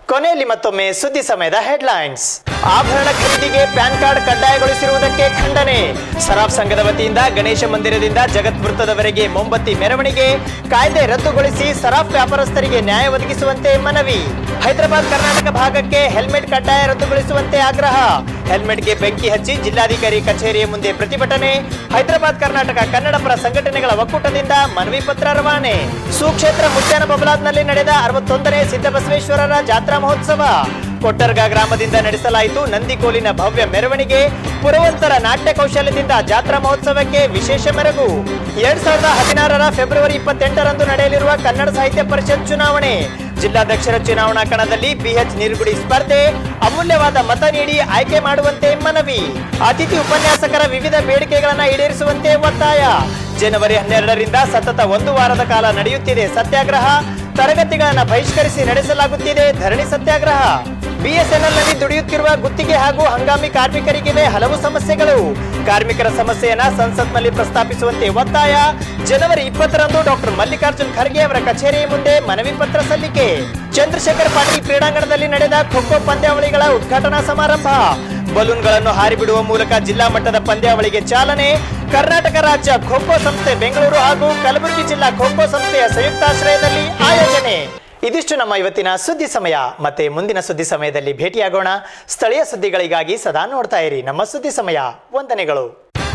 ಕೊನೆಯಲ್ಲಿ ಮತ್ತೊಮ್ಮೆ ಸುದ್ದಿ ಸಮಯದ ಹೆಡ್ಲೈನ್ಸ್ ಆಭರಣ ಖರೀದಿಗೆ ಪ್ಯಾನ್ ಕಾರ್ಡ್ ಕಡ್ಡಾಯಗೊಳಿಸಿರುವುದಕ್ಕೆ ಖಂಡನೆ ಸರಾಫ್ ಸಂಘದ ವತಿಯಿಂದ ಗಣೇಶ ಮಂದಿರದಿಂದ ಜಗತ್ ವೃತ್ತದವರೆಗೆ ಮೊಂಬತ್ತಿ ಮೆರವಣಿಗೆ ಕಾಯ್ದೆ ರದ್ದುಗೊಳಿಸಿ ಸರಾಫ್ ವ್ಯಾಪಾರಸ್ಥರಿಗೆ ನ್ಯಾಯ ಒದಗಿಸುವಂತೆ ಮನವಿ ಹೈದರಾಬಾದ್ ಕರ್ನಾಟಕ ಭಾಗಕ್ಕೆ ಹೆಲ್ಮೆಟ್ ಕಡ್ಡಾಯ ರದ್ದುಗೊಳಿಸುವಂತೆ ಆಗ್ರಹ ಹೆಲ್ಮೆಟ್ಗೆ ಬೆಂಕಿ ಹಚ್ಚಿ ಜಿಲ್ಲಾಧಿಕಾರಿ ಕಚೇರಿಯ ಮುಂದೆ ಪ್ರತಿಭಟನೆ ಹೈದರಾಬಾದ್ ಕರ್ನಾಟಕ ಕನ್ನಡಪರ ಸಂಘಟನೆಗಳ ಒಕ್ಕೂಟದಿಂದ ಮನವಿ ಪತ್ರ ರವಾನೆ ಸುಕ್ಷೇತ್ರ ಮುತ್ಯಾನ ಬಬಲಾದ್ನಲ್ಲಿ ನಡೆದ ಅರವತ್ತೊಂದನೇ ಸಿದ್ದಬಸವೇಶ್ವರರ ಜಾತ್ರಾ ಮಹೋತ್ಸವ ಕೊಟ್ಟರ್ಗ ಗ್ರಾಮದಿಂದ ನಡೆಸಲಾಯಿತು ನಂದಿಕೋಲಿನ ಭವ್ಯ ಮೆರವಣಿಗೆ ಪುರವಂತರ ನಾಟ್ಯ ಕೌಶಲ್ಯದಿಂದ ಜಾತ್ರಾ ಮಹೋತ್ಸವಕ್ಕೆ ವಿಶೇಷ ಮೆರಗು ಎರಡ್ ಸಾವಿರದ ಹದಿನಾರರ ಫೆಬ್ರವರಿ ಇಪ್ಪತ್ತೆಂಟರಂದು ನಡೆಯಲಿರುವ ಕನ್ನಡ ಸಾಹಿತ್ಯ ಪರಿಷತ್ ಚುನಾವಣೆ ಜಿಲ್ಲಾಧ್ಯಕ್ಷರ ಚುನಾವಣಾ ಕಣದಲ್ಲಿ ಬಿಎಚ್ ನೀರುಗುಡಿ ಸ್ಪರ್ಧೆ ಅಮೂಲ್ಯವಾದ ಮತ ನೀಡಿ ಆಯ್ಕೆ ಮಾಡುವಂತೆ ಮನವಿ ಅತಿಥಿ ಉಪನ್ಯಾಸಕರ ವಿವಿಧ ಬೇಡಿಕೆಗಳನ್ನು ಈಡೇರಿಸುವಂತೆ ಒತ್ತಾಯ ಜನವರಿ ಹನ್ನೆರಡರಿಂದ ಸತತ ಒಂದು ವಾರದ ಕಾಲ ನಡೆಯುತ್ತಿದೆ ಸತ್ಯಾಗ್ರಹ ತರಗತಿಗಳನ್ನು ಬಹಿಷ್ಕರಿಸಿ ನಡೆಸಲಾಗುತ್ತಿದೆ ಧರಣಿ ಸತ್ಯಾಗ್ರಹ ಬಿಎಸ್ಎನ್ಎಲ್ ನಲ್ಲಿ ದುಡಿಯುತ್ತಿರುವ ಗುತ್ತಿಗೆ ಹಾಗೂ ಹಂಗಾಮಿ ಕಾರ್ಮಿಕರಿಗಿವೆ ಹಲವು ಸಮಸ್ಯೆಗಳು ಕಾರ್ಮಿಕರ ಸಮಸ್ಯೆಯನ್ನ ಸಂಸತ್ನಲ್ಲಿ ಪ್ರಸ್ತಾಪಿಸುವಂತೆ ಒತ್ತಾಯ ಜನವರಿ ಇಪ್ಪತ್ತರಂದು ಡಾಕ್ಟರ್ ಮಲ್ಲಿಕಾರ್ಜುನ್ ಖರ್ಗೆ ಅವರ ಕಚೇರಿಯ ಮುಂದೆ ಮನವಿ ಪತ್ರ ಸಲ್ಲಿಕೆ ಚಂದ್ರಶೇಖರ್ ಪಾಟೀಲ್ ಕ್ರೀಡಾಂಗಣದಲ್ಲಿ ನಡೆದ ಖೋ ಖೋ ಪಂದ್ಯಾವಳಿಗಳ ಉದ್ಘಾಟನಾ ಸಮಾರಂಭ ಬಲೂನ್ಗಳನ್ನು ಹಾರಿಬಿಡುವ ಮೂಲಕ ಜಿಲ್ಲಾ ಮಟ್ಟದ ಪಂದ್ಯಾವಳಿಗೆ ಚಾಲನೆ ಕರ್ನಾಟಕ ರಾಜ್ಯ ಖೋ ಖೋ ಸಂಸ್ಥೆ ಬೆಂಗಳೂರು ಹಾಗೂ ಕಲಬುರಗಿ ಜಿಲ್ಲಾ ಖೋ ಖೋ ಸಂಸ್ಥೆಯ ಸಂಯುಕ್ತಾಶ್ರಯದಲ್ಲಿ ಆಯೋಜನೆ ಇದಿಷ್ಟು ನಮ್ಮ ಇವತ್ತಿನ ಸುದ್ದಿ ಸಮಯ ಮತ್ತೆ ಮುಂದಿನ ಸುದ್ದಿ ಸಮಯದಲ್ಲಿ ಭೇಟಿಯಾಗೋಣ ಸ್ಥಳೀಯ ಸುದ್ದಿಗಳಿಗಾಗಿ ಸದಾ ನೋಡ್ತಾ ಇರಿ ನಮ್ಮ ಸುದ್ದಿ ಸಮಯ ವಂದನೆಗಳು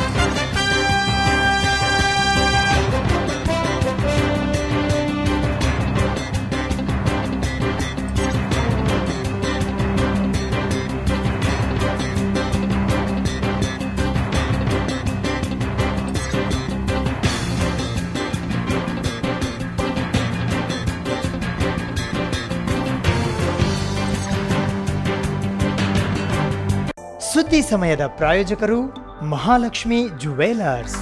ಸುದ್ದಿ ಸಮಯದ ಪ್ರಾಯೋಜಕರು Mahalakshmi jewellers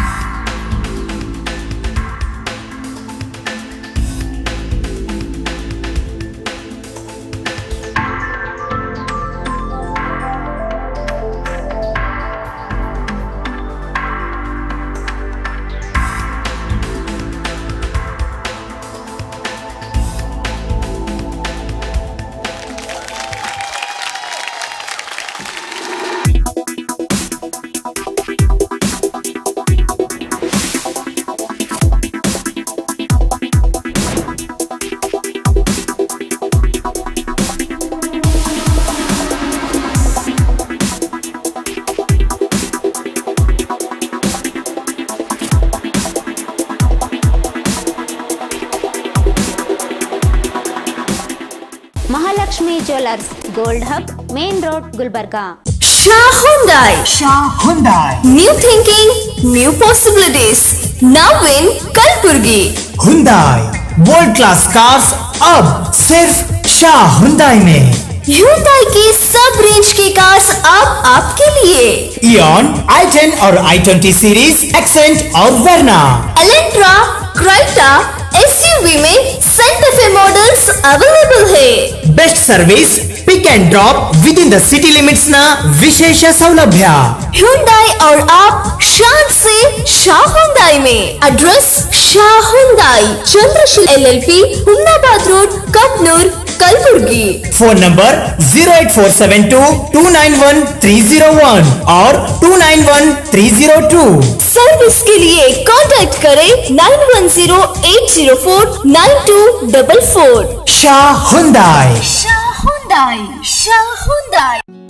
Mahalakshmi jewellers gold hub main road Gulbarga Shah Hyundai. Shah Hyundai. New thinking, new possibilities. Now in Kalburgi. Hyundai. World class cars अब सिर्फ शाह Hyundai में Hyundai की सब रेंज की कार्स अब आपके लिए इयन i10 और i20 सीरीज एक्सेंट और वर्ना एलेंट्रा क्राइटा एसयूवी में सेंटर फे मॉडल्स अवेलेबल है best service pick and drop within the city limits न विशेष सौलभ्य Hyundai और आप शान से शाह Hyundai में address Shah Hyundai Chandrasheel LLP Humnabad road Kapnoor Kalaburagi phone number zero eight four seven two two nine one three zero one और two nine one three zero two service के लिए कांटेक्ट करें nine one zero eight zero four nine two double four Shah Hyundai Shah Hyundai Shah Hyundai